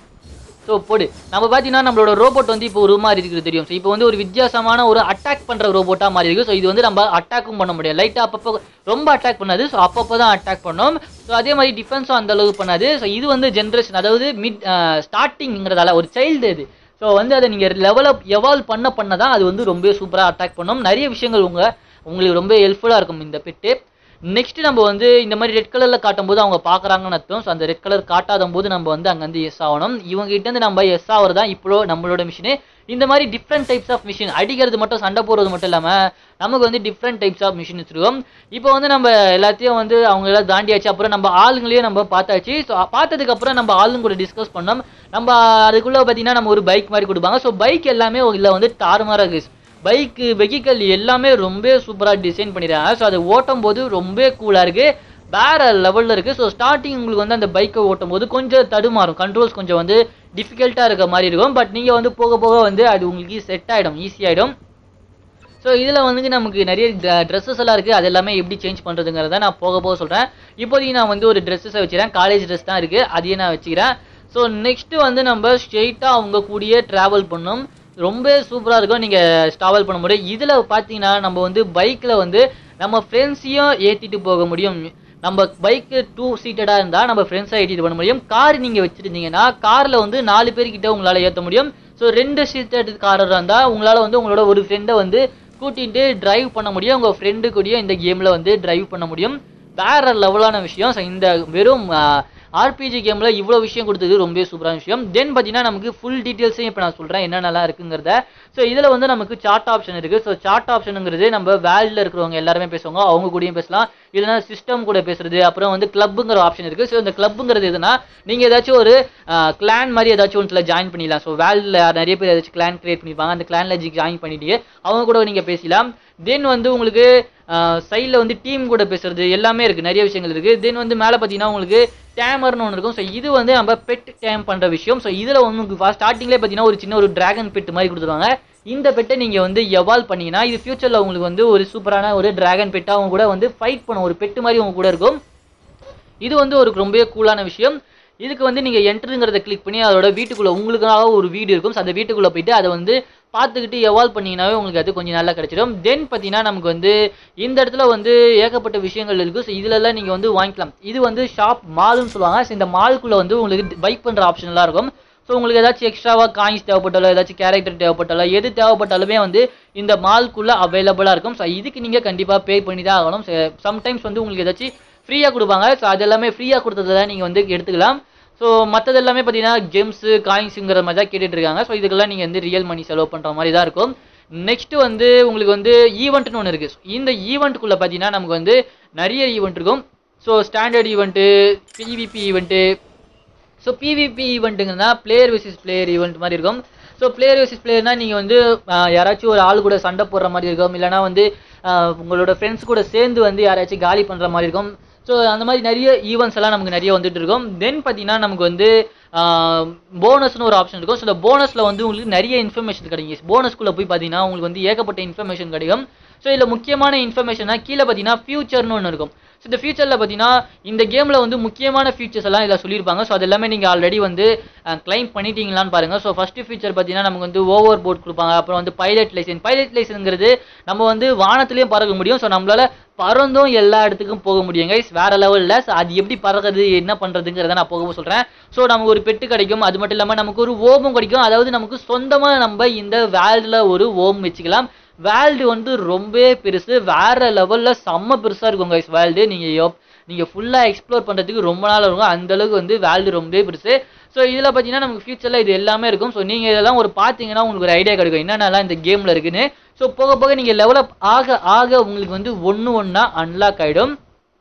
ஸோ போடு நம்ம பார்த்தீங்கன்னா நம்மளோட ரோபோட் வந்து இப்போ ஒரு மாதிரி இருக்குது தெரியும் ஸோ இப்போ வந்து ஒரு வித்தியாசமான ஒரு அட்டாக் பண்ணுற ரோபோட்டாக மாறி இருக்கு ஸோ இது வந்து நம்ம அட்டாக்கும் பண்ண முடியாது லைட்டாக அப்பப்போ ரொம்ப அட்டாக் பண்ணாது ஸோ அப்பப்போ தான் அட்டாக் பண்ணோம் ஸோ அதே மாதிரி டிஃபென்ஸும் அந்த அளவுக்கு பண்ணாது ஸோ இது வந்து ஜென்ரேஷன் அதாவது மிட் ஸ்டார்டிங்கிறதால ஒரு சைல்டு இது ஸோ வந்து அதை நீங்கள் லெவலப் எவால்வ் பண்ண பண்ண தான் அது வந்து ரொம்ப சூப்பராக அட்டாக் பண்ணும் நிறைய விஷயங்கள் உங்க உங்களுக்கு ரொம்ப ஹெல்ப்ஃபுல்லாக இருக்கும் இந்த பெட்டு நெக்ஸ்ட் நம்ம வந்து இந்த மாதிரி ரெட் கலரில் காட்டும்போது அவங்க பார்க்குறாங்கன்னு அர்த்தம் ஸோ அந்த ரெட் கலர் காட்டாத போது நம்ம வந்து அங்கேருந்து எஸ் ஆகணும் இவங்க கிட்ட இருந்து நம்ம எஸ் ஆகிறது தான் இப்போ நம்மளோட மிஷினு இந்த மாதிரி டிஃப்ரெண்ட் டைப்ஸ் ஆஃப் மிஷின் அடிக்கிறது மட்டும் சண்டை போடுறது மட்டும் இல்லாமல் நமக்கு வந்து டிஃப்ரெண்ட் டைப்ஸ் ஆஃப் மிஷின் வச்சுருக்கோம் இப்போ வந்து நம்ம எல்லாத்தையும் வந்து அவங்க எல்லாம் தாண்டியாச்சு அப்புறம் நம்ம ஆளுங்களையும் நம்ம பார்த்தாச்சு ஸோ பார்த்ததுக்கப்புறம் நம்ம ஆளுங்க கூட டிஸ்கஸ் பண்ணோம் நம்ம அதுக்குள்ளே பார்த்தீங்கன்னா நம்ம ஒரு பைக் மாதிரி கொடுப்பாங்க ஸோ பைக் எல்லாமே இல்லை வந்து தாறுமாறாக இருக்குது பைக்கு வெஹிக்கல் எல்லாமே ரொம்ப சூப்பராக டிசைன் பண்ணிடுறாங்க ஸோ அதை ஓட்டும் போது ரொம்ப கூலாக இருக்குது வேற லெவலில் இருக்குது ஸோ ஸ்டார்டிங் உங்களுக்கு வந்து அந்த பைக்கை ஓட்டும் போது கொஞ்சம் தடுமாறும் கண்ட்ரோல்ஸ் கொஞ்சம் வந்து டிஃபிகல்ட்டாக இருக்க மாதிரி இருக்கும் பட் நீங்கள் வந்து போக போக வந்து அது உங்களுக்கு செட் ஆகிடும் ஈஸி ஆகிடும் ஸோ இதில் வந்து நமக்கு நிறைய ட்ரெஸ்ஸஸ் எல்லாம் இருக்குது அது எல்லாமே எப்படி சேஞ்ச் பண்ணுறதுங்கிறத நான் போக போக சொல்கிறேன் இப்போதைக்கு நான் வந்து ஒரு ட்ரெஸ்ஸஸை வச்சுக்கிறேன் காலேஜ் ட்ரெஸ் தான் இருக்குது அதையே நான் வச்சுக்கிறேன் ஸோ நெக்ஸ்ட்டு வந்து நம்ம ஸ்ட்ரெயிட்டாக அவங்க கூடயே ட்ராவல் பண்ணணும் ரொம்ப சூப்பராக இருக்கும் நீங்கள் ட்ராவல் பண்ண முடியும் இதில் பார்த்தீங்கன்னா நம்ம வந்து பைக்கில் வந்து நம்ம ஃப்ரெண்ட்ஸையும் ஏற்றிட்டு போக முடியும் நம்ம பைக்கு டூ சீட்டடாக இருந்தால் நம்ம ஃப்ரெண்ட்ஸாக ஏற்றிட்டு பண்ண முடியும் கார் நீங்கள் வச்சுருந்தீங்கன்னா காரில் வந்து நாலு பேர்கிட்ட உங்களால் ஏற்ற முடியும் ஸோ ரெண்டு சீட்டட் காராக இருந்தால் உங்களால் வந்து உங்களோட ஒரு ஃப்ரெண்டை வந்து கூட்டிகிட்டு டிரைவ் பண்ண முடியும் உங்கள் ஃப்ரெண்டு கூடயும் இந்த கேமில் வந்து டிரைவ் பண்ண முடியும் வேற லெவலான விஷயம் ஸோ இந்த வெறும் ஆர்பிஜி கேமில் இவ்வளோ விஷயம் கொடுத்தது ரொம்ப சூப்பரான விஷயம் தென் பார்த்தீங்கன்னா நமக்கு ஃபுல் டீட்டெயில்ஸையும் இப்போ நான் சொல்கிறேன் என்னென்னலாம் இருக்குங்கிறத ஸோ இதில் வந்து நமக்கு சார்ட் ஆப்ஷன் இருக்குது ஸோ சார்ட் ஆப்ஷனுங்கிறது நம்ம வேல்டில் இருக்கிறவங்க எல்லாருமே பேசுவாங்க அவங்க கூடயும் பேசலாம் இல்லைனா சிஸ்டம் கூட பேசுறது அப்புறம் வந்து கிளப்புங்கிற ஆப்ஷன் இருக்குது ஸோ இந்த கிளப்புங்கிறது எதுனா நீங்கள் ஏதாச்சும் ஒரு கிளான் மாதிரி ஏதாச்சும் ஒன்றில் ஜாயின் பண்ணிடலாம் ஸோ வேல்டில் நிறைய பேர் ஏதாச்சும் கிளான் கிரியேட் பண்ணியிருப்பாங்க அந்த கிளானில் ஜாயின் பண்ணிட்டு அவங்க கூட நீங்கள் பேசலாம் தென் வந்து உங்களுக்கு சைடில் வந்து டீம் கூட பேசுறது எல்லாமே இருக்குது நிறைய விஷயங்கள் இருக்குது தென் வந்து மேலே பார்த்தீங்கன்னா உங்களுக்கு டேமர்னு ஒன்று இருக்கும் ஸோ இது வந்து நம்ம பெட் டேம் பண்ணுற விஷயம் ஸோ இதில் உங்களுக்கு ஸ்டார்டிங்லேயே பார்த்தீங்கன்னா ஒரு சின்ன ஒரு டிராகன் பெட் மாதிரி கொடுத்துருவாங்க இந்த பெட்டை நீங்கள் வந்து எவால்வ் பண்ணீங்கன்னா இது ஃபியூச்சரில் உங்களுக்கு வந்து ஒரு சூப்பரான ஒரு டிராகன் பெட்டாக அவங்க கூட வந்து ஃபைட் பண்ணும் ஒரு பெட்டு மாதிரி உங்க கூட இருக்கும் இது வந்து ஒரு ரொம்பவே கூலான விஷயம் இதுக்கு வந்து நீங்கள் என்ட்ருங்கிறத கிளிக் பண்ணி அதோட வீட்டுக்குள்ளே உங்களுக்காக ஒரு வீடு இருக்கும் ஸோ அந்த வீட்டுக்குள்ளே போயிட்டு அதை வந்து பார்த்துக்கிட்டு எவால்வ் பண்ணிங்கனாவே உங்களுக்கு அது கொஞ்சம் நல்லா கிடச்சிடும் தென் பார்த்தீங்கன்னா நமக்கு வந்து இந்த இடத்துல வந்து ஏகப்பட்ட விஷயங்கள் இருக்குது ஸோ இதுலலாம் நீங்கள் வந்து வாங்கிக்கலாம் இது வந்து ஷாப் மால்னு சொல்லுவாங்க ஸோ இந்த மாலுக்குள்ளே வந்து உங்களுக்கு பைக் பண்ணுற ஆப்ஷன்லாம் இருக்கும் ஸோ உங்களுக்கு ஏதாச்சும் எக்ஸ்ட்ராவாக காயின்ஸ் தேவைப்பட்டாலோ ஏதாச்சும் கேரக்டர் தேவைப்பட்டாலோ எது தேவைப்பட்டாலுமே வந்து இந்த மால்குள்ளே அவைலபிளாக இருக்கும் ஸோ இதுக்கு நீங்கள் கண்டிப்பாக பே பண்ணி தான் ஆகணும் சம்டைம்ஸ் வந்து உங்களுக்கு ஏதாச்சும் ஃப்ரீயாக கொடுப்பாங்க ஸோ அது எல்லாமே ஃப்ரீயாக கொடுத்ததை நீங்கள் வந்து எடுத்துக்கலாம் ஸோ மற்றது எல்லாமே பார்த்தீங்கன்னா ஜெம்ஸு காயின்ஸுங்கிற மாதிரி தான் கேட்டுட்டு இருக்காங்க ஸோ இதுக்கெல்லாம் நீங்கள் வந்து ரியல் மணி செலவு பண்ணுற மாதிரி தான் இருக்கும் நெக்ஸ்ட் வந்து உங்களுக்கு வந்து ஈவெண்ட்னு ஒன்று இருக்குது இந்த ஈவெண்ட்டுக்குள்ளே பார்த்தீங்கன்னா நமக்கு வந்து நிறைய ஈவெண்ட் இருக்கும் so standard event PvP event so PvP ஈவெண்ட்டுங்கன்னா பிளேயர் விசிஸ் பிளேயர் ஈவெண்ட் மாதிரி இருக்கும் ஸோ பிளேயர் விசிஸ் பிளேயர்னா நீங்கள் வந்து ஆஹ், யாராச்சும் ஒரு ஆள் கூட சண்டை போடுற மாதிரி இருக்கும் இல்லைனா வந்து ஆஹ், உங்களோட ஃப்ரெண்ட்ஸ் கூட சேர்ந்து வந்து யாராச்சும் காலி பண்ணுற மாதிரி இருக்கும் ஸோ அந்த மாதிரி நிறைய ஈவெண்ட்ஸ் எல்லாம் நமக்கு நிறைய வந்துட்டு இருக்கும் தென் பார்த்தீங்கன்னா நமக்கு வந்து போனஸ்னு ஒரு ஆப்ஷன் இருக்கும் ஸோ இந்த போனஸில் வந்து உங்களுக்கு நிறைய இன்ஃபர்மேஷன் கிடைக்கும் போனஸ்குள்ளே போய் பார்த்தீங்கன்னா உங்களுக்கு வந்து ஏகப்பட்ட இன்ஃபர்மேஷன் கிடைக்கும் ஸோ இதில் முக்கியமான இன்ஃபர்மேஷனா கீழே பார்த்தீங்கன்னா ஃபியூச்சர்னு ஒன்று இருக்கும் ஸோ இந்த ஃபியூச்சரில் பார்த்தீங்கன்னா இந்த கேமில் வந்து முக்கியமான ஃபீச்சர்ஸ் எல்லாம் இதில் சொல்லியிருப்பாங்க ஸோ அது எல்லாமே நீங்கள் ஆல்ரெடி வந்து கிளைம் பண்ணிட்டீங்களான்னு பாருங்கள் ஸோ ஃபஸ்ட்டு ஃபீச்சர் பார்த்தீங்கன்னா நமக்கு வந்து ஓவர் போர்ட் கொடுப்பாங்க அப்புறம் வந்து பைலட் லைசன்ஸ் பைலட் லைசன்ஸ்ங்கிறது நம்ம வந்து வானத்துலேயும் பறக்க முடியும் ஸோ நம்மளால பறந்தும் எல்லா இடத்துக்கும் போக முடியும் கைஸ் வேற லெவலில் ஸோ அது எப்படி பறக்கிறது என்ன பண்ணுறதுங்கிறத நான் போக சொல்கிறேன் ஸோ நமக்கு ஒரு பெட்டு கிடைக்கும் அது மட்டும் இல்லாமல் நமக்கு ஒரு ஓமும் கிடைக்கும் அதாவது நமக்கு சொந்தமாக நம்ம இந்த வேல்டில் ஒரு ஓம் வச்சுக்கலாம் வேல்டு வந்து ரொம்பவே பெருசு வேற லெவலில் செம்ம பெருசாக இருக்கும் கைஸ் வேல்டு நீங்கள் எப் நீங்கள் ஃபுல்லாக எக்ஸ்ப்ளோர் பண்ணுறதுக்கு ரொம்ப நாள் இருக்கும் அந்த அளவுக்கு வந்து வேல்டு ரொம்பவே பெருசு ஸோ இதில் பார்த்தீங்கன்னா நமக்கு ஃபியூச்சரில் இது எல்லாமே இருக்கும் ஸோ நீங்கள் இதெல்லாம் ஒரு பார்த்தீங்கன்னா உங்களுக்கு ஒரு ஐடியா கிடைக்கும் என்னென்னலாம் இந்த கேமில் இருக்குன்னு ஸோ போக போக நீங்கள் லெவலப் ஆக ஆக உங்களுக்கு வந்து ஒன்று ஒன்றா அன்லாக் ஆகிடும்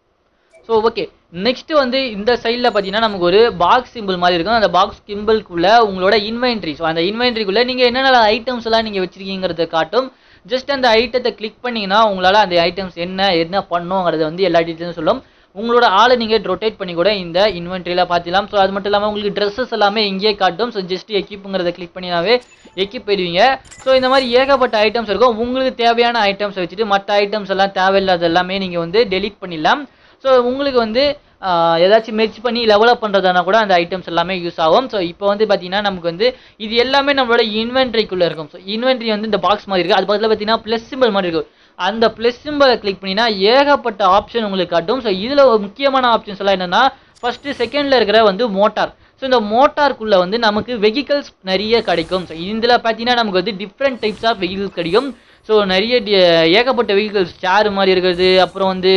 ஸோ ஓகே நெக்ஸ்ட் வந்து இந்த சைடில் பார்த்தீங்கன்னா நமக்கு ஒரு பாக்ஸ் சிம்பிள் மாதிரி இருக்கும் அந்த பாக்ஸ் சிம்பிள்குள்ள உங்களோட இன்வென்ட்ரி ஸோ அந்த இன்வென்ட்ரிக்குள்ளே நீங்கள் என்னென்ன ஐட்டம்ஸ் எல்லாம் நீங்கள் வச்சிருக்கீங்கிறத காட்டும் ஜஸ்ட் அந்த ஐட்டத்தை கிளிக் பண்ணீங்கன்னா உங்களால் அந்த ஐட்டம்ஸ் என்ன என்ன பண்ணுங்கிறத வந்து எல்லா டீட்டெயிலும் சொல்லும் உங்களோட ஆளை நீங்கள் ரொட்டேட் பண்ணி கூட இந்த இன்வென்ட்ரியில் பார்த்துக்கலாம் ஸோ அது மட்டும் இல்லாமல் உங்களுக்கு ட்ரெஸ்ஸஸ் எல்லாமே இங்கேயே காட்டும் ஸோ ஜஸ்ட் எக்கிப்புங்கிறத கிளிக் பண்ணினாவே எக்கிப் போயிடுவீங்க ஸோ இந்த மாதிரி ஏகப்பட்ட ஐட்டம்ஸ் இருக்கும் உங்களுக்கு தேவையான ஐட்டம்ஸை வச்சுட்டு மற்ற ஐட்டம்ஸ் எல்லாம் தேவையில்லாத எல்லாமே நீங்கள் வந்து டெலீட் பண்ணிடலாம் ஸோ உங்களுக்கு வந்து ஆஹ், ஏதாச்சும் மெர்ச் பண்ணி லெவலப் பண்ணுறதுனா கூட அந்த ஐட்டம்ஸ் எல்லாமே யூஸ் ஆகும் ஸோ இப்போ வந்து பார்த்தீங்கன்னா நமக்கு வந்து இது எல்லாமே நம்மளோட இன்வென்ட்ரிக்குள்ளே இருக்கும் ஸோ இன்வென்ட்ரி வந்து இந்த பாக்ஸ் மாதிரி இருக்குது அது பக்கத்தில் பார்த்தீங்கன்னா ப்ளஸ் சிம்பிள் மாதிரி இருக்கும் அந்த ப்ளஸ் சிம்பிளை கிளிக் பண்ணினா ஏகப்பட்ட ஆப்ஷன் உங்களுக்கு காட்டும் ஸோ இதில் முக்கியமான ஆப்ஷன்ஸ் எல்லாம் என்னென்னா ஃபஸ்ட்டு செகண்டில் இருக்கிற வந்து மோட்டார் ஸோ இந்த மோட்டாருக்குள்ளே வந்து நமக்கு வெஹிக்கல்ஸ் நிறைய கிடைக்கும் ஸோ இதில் பார்த்தீங்கன்னா நமக்கு வந்து டிஃப்ரெண்ட் டைப்ஸ் ஆஃப் வெஹிக்கல்ஸ் கிடைக்கும் ஸோ நிறைய டி- ஏகப்பட்ட வெஹிக்கல்ஸ் சேர் மாதிரி இருக்கிறது அப்புறம் வந்து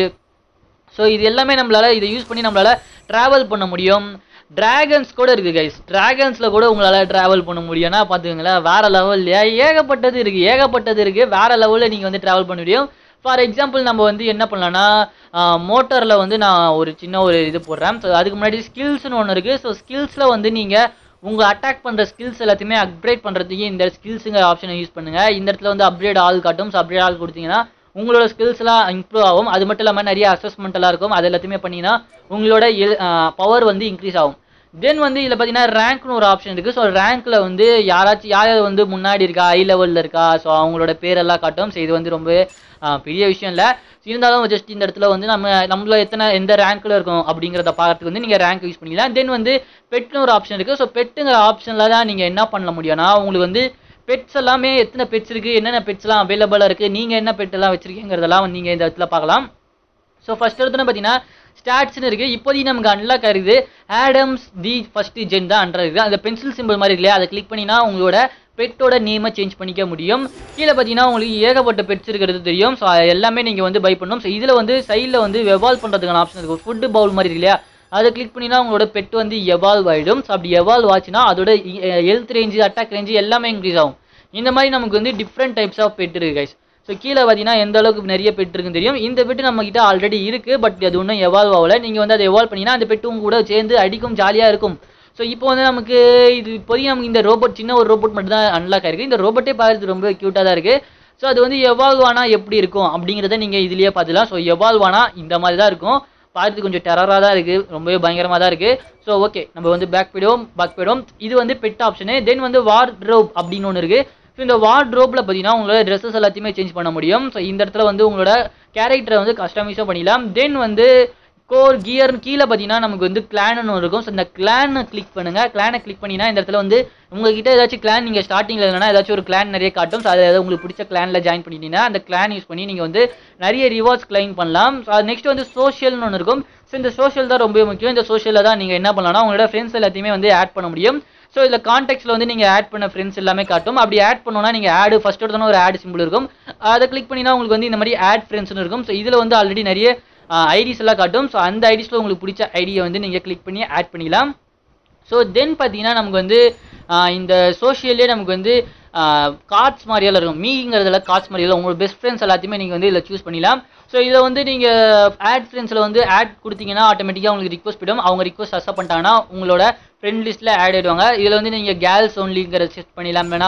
ஸோ இது எல்லாமே நம்மளால இதை யூஸ் பண்ணி நம்மளால டிராவல் பண்ண முடியும் டிராகன்ஸ் கூட இருக்குது கைஸ் டிராகன்ஸில் கூட உங்களால் டிராவல் பண்ண முடியும்னா பார்த்துக்கங்களேன் வேற லெவல்லையா ஏகப்பட்டது இருக்குது ஏகப்பட்டது இருக்குது வேற லெவலில் நீங்கள் வந்து டிராவல் பண்ண முடியும் ஃபார் எக்ஸாம்பிள் நம்ம வந்து என்ன பண்ணலாம்னா மோட்டாரில் வந்து நான் ஒரு சின்ன ஒரு இது போடுறேன் ஸோ அதுக்கு முன்னாடி ஸ்கில்ஸ்னு ஒன்று இருக்குது ஸோ ஸ்கில்ஸில் வந்து நீங்கள் உங்கள் அட்டாக் பண்ணுற ஸ்கில்ஸ் எல்லாத்தையுமே அப்கிரேட் பண்ணுறதுக்கு இந்த ஸ்கில்ஸுங்கிற ஆப்ஷனை யூஸ் பண்ணுங்கள் இந்த இடத்துல வந்து அப்கிரேட் ஆல் காட்டும் ஸோ அப்கிரேட் ஆல் கொடுத்தீங்கன்னா உங்களோட ஸ்கில்ஸ்லாம் இம்ப்ரூவ் ஆகும் அது மட்டும் இல்லாமல் நிறைய அசஸ்மெண்ட் எல்லாம் இருக்கும் அது எல்லாத்தையுமே பண்ணிங்கன்னா உங்களோட பவர் வந்து இன்க்ரீஸ் ஆகும் தென் வந்து இதில் பார்த்தீங்கன்னா ரேங்க்னு ஒரு ஆப்ஷன் இருக்குது ஸோ ரேங்க்கில் வந்து யாராச்சும் யார் யார் வந்து முன்னாடி இருக்கா ஹை லெவலில் இருக்கா ஸோ அவங்களோட பேரெல்லாம் காட்டும் ஸோ இது வந்து ரொம்ப ஆஹ், பெரிய விஷயம் இல்லை இருந்தாலும் ஜஸ்ட் இந்த இடத்துல வந்து நம்ம நம்மள எத்தனை எந்த ரேங்க்கில் இருக்கும் அப்படிங்கிறத பார்க்கறதுக்கு வந்து நீங்கள் ரேங்க் யூஸ் பண்ணிக்கலாம் தென் வந்து பெட்னு ஒரு ஆப்ஷன் இருக்குது ஸோ பெட்டுங்கிற ஆப்ஷனில் தான் நீங்கள் என்ன பண்ண முடியும்னா உங்களுக்கு வந்து பெட்ஸ் எல்லாமே எத்தனை பெட்ஸ் இருக்குது என்னென்ன பெட்ஸ்லாம் அவைலபிளாக இருக்குது நீங்கள் என்ன பெட் எல்லாம் வச்சிருக்கீங்கிறதெல்லாம் வந்து நீங்கள் இந்த இடத்துல பார்க்கலாம் ஸோ ஃபர்ஸ்ட் எடுத்தோன்னே பார்த்தீங்கன்னா ஸ்டாட்ஸ்னு இருக்குது இப்போதைக்கு நமக்கு அன்லாக் ஆகுது ஆடம்ஸ் தி ஃபர்ஸ்ட் ஜென் தான் அன்றாக இருக்குது அந்த பென்சில் சிம்பிள் மாதிரி இருக்கு இல்லையா அதை கிளிக் பண்ணினா உங்களோட பெட்டோட நேமை சேஞ்ச் பண்ணிக்க முடியும் கீழே பார்த்தீங்கன்னா உங்களுக்கு ஏகப்பட்ட பெட்ஸ் இருக்கிறது தெரியும் ஸோ எல்லாமே நீங்கள் வந்து பை பண்ணணும் ஸோ இதில் வந்து சைடில் வந்து எவால்வ் பண்ணுறதுக்கான ஆப்ஷன் இருக்குது ஃபுட்டு பவுல் மாதிரி இருக்கு இல்லையா அதை கிளிக் பண்ணினா உங்களோட பெட் வந்து எவால்வ் ஆகிடும் ஸோ அப்படி எவால்வ் ஆச்சுன்னா அதோட ஹெல்த் ரேஞ்சு அட்டாக் ரேஞ்சு எல்லாமே இன்க்ரீஸ் ஆகும் இந்த மாதிரி நமக்கு வந்து டிஃப்ரெண்ட் டைப்ஸ் ஆஃப் பெட் இருக்குது கைஸ் ஸோ கீழே பார்த்தீங்கன்னா எந்த அளவுக்கு நிறைய பெட் இருக்குன்னு தெரியும் இந்த பெட்டு நம்ம கிட்ட ஆல்ரெடி இருக்கு பட் அது ஒன்றும் எவால்வ் ஆகல நீங்கள் வந்து அதை எவால்வ் பண்ணினா அந்த பெட்டு உங்க கூட சேர்ந்து அடிக்கும் ஜாலியாக இருக்கும் ஸோ இப்போ வந்து நமக்கு இது இப்போதைக்கு நமக்கு இந்த ரோபோட் சின்ன ஒரு ரோபோட் மட்டும் தான் அன்லாக் ஆயிருக்கு இந்த ரோபோட்டே பார்க்கறது ரொம்ப க்யூட்டாக தான் இருக்குது ஸோ அது வந்து எவால்வ் ஆனா எப்படி இருக்கும் அப்படிங்கிறத நீங்கள் இதுலயே பார்த்துக்கலாம் ஸோ எவால்வ் ஆனா இந்த மாதிரி தான் இருக்கும் பார்க்கறதுக்கு கொஞ்சம் டெரராக தான் இருக்குது ரொம்பவே பயங்கரமாக தான் இருக்குது ஸோ ஓகே நம்ம வந்து பேக் போயிடுவோம் பேக் போயிடுவோம் இது வந்து பெட் ஆப்ஷனு தென் வந்து வார்ட்ரோப் அப்படின்னு ஒன்று இருக்குது ஸோ இந்த வார்ட்ரோப்பில் பார்த்தீங்கன்னா உங்களோட ட்ரெஸ்ஸஸ் எல்லாத்தையுமே சேஞ்ச் பண்ண முடியும் ஸோ இந்த இடத்துல வந்து உங்களோட கேரக்டரை வந்து கஸ்டமைஸும் பண்ணிக்கலாம் தென் வந்து கோர் கியர் கீழே பார்த்தீங்கன்னா நமக்கு வந்து கிளான்னு ஒன்று இருக்கும் ஸோ இந்த கிளானை கிளிக் பண்ணுங்கள் கிளானை கிளிக் பண்ணினா இந்த இடத்துல வந்து உங்ககிட்ட ஏதாச்சும் கிளான் நீங்கள் ஸ்டார்டிங்கில் இல்லைனா ஏதாச்சும் ஒரு கிளான் நிறைய காட்டும் ஸோ அதை ஏதாவது உங்களுக்கு பிடிச்ச கிளானில் ஜாயின் பண்ணிட்டீங்கன்னா அந்த கிளான் யூஸ் பண்ணி நீங்கள் வந்து நிறைய ரிவார்ட்ஸ் கிளைம் பண்ணலாம் ஸோ அது நெக்ஸ்ட் வந்து சோஷியல்னு ஒன்று இருக்கும் ஸோ இந்த சோஷியல் தான் ரொம்ப முக்கியம் இந்த சோஷியலில் தான் நீங்கள் என்ன பண்ணலாம்னா உங்களோட ஃப்ரெண்ட்ஸ் எல்லாத்தையுமே வந்து ஆட் பண்ண முடியும் ஸோ இதில் கான்டாக்ட்ஸில் வந்து நீங்கள் ஆட் பண்ண ஃப்ரெண்ட்ஸ் எல்லாமே காட்டும் அப்படி ஆட் பண்ணோன்னா நீங்கள் ஆடு ஃபஸ்ட் எடுத்தோன்னா ஒரு ஆட் சிம்பிள் இருக்கும் அதை கிளிக் பண்ணினா உங்களுக்கு வந்து இந்த மாதிரி ஆட் ஃப்ரெண்ட்ஸ்னு இருக்கும் ஸோ இதில் வந்து ஆல்ரெடி நிறைய ஐடிஸ் எல்லாம் காட்டும் ஸோ அந்த ஐடிஸில் உங்களுக்கு பிடிச்ச ஐடியை வந்து நீங்கள் கிளிக் பண்ணி ஆட் பண்ணிக்கலாம் ஸோ தென் பார்த்தீங்கன்னா நமக்கு வந்து ஆஹ் இந்த சோஷியல்லே நமக்கு வந்து கார்ட்ஸ் மாதிரியெல்லாம் இருக்கும் மீங்கிறதுல கார்ட்ஸ் மாதிரியெல்லாம் உங்களோட பெஸ்ட் ஃப்ரெண்ட்ஸ் எல்லாத்தையுமே நீங்கள் வந்து இதில் சூஸ் பண்ணிக்கலாம் ஸோ இதை வந்து நீங்கள் ஆட் ஃப்ரெண்ட்ஸில் வந்து ஆட் கொடுத்தீங்கன்னா ஆட்டோமேட்டிக்காக உங்களுக்கு ரிக்வஸ்ட் போயிடும் அவங்க ரிக்வஸ்ட் அக்செப்ட் பண்ணிட்டாங்கன்னா உங்களோட ஃப்ரெண்ட் லிஸ்ட்டில் ஆட் ஆயிடுவாங்க இதில் வந்து நீங்கள் கேர்ள்ஸ் ஒன்லிங்கிற செட் பண்ணிடலாம் வேணா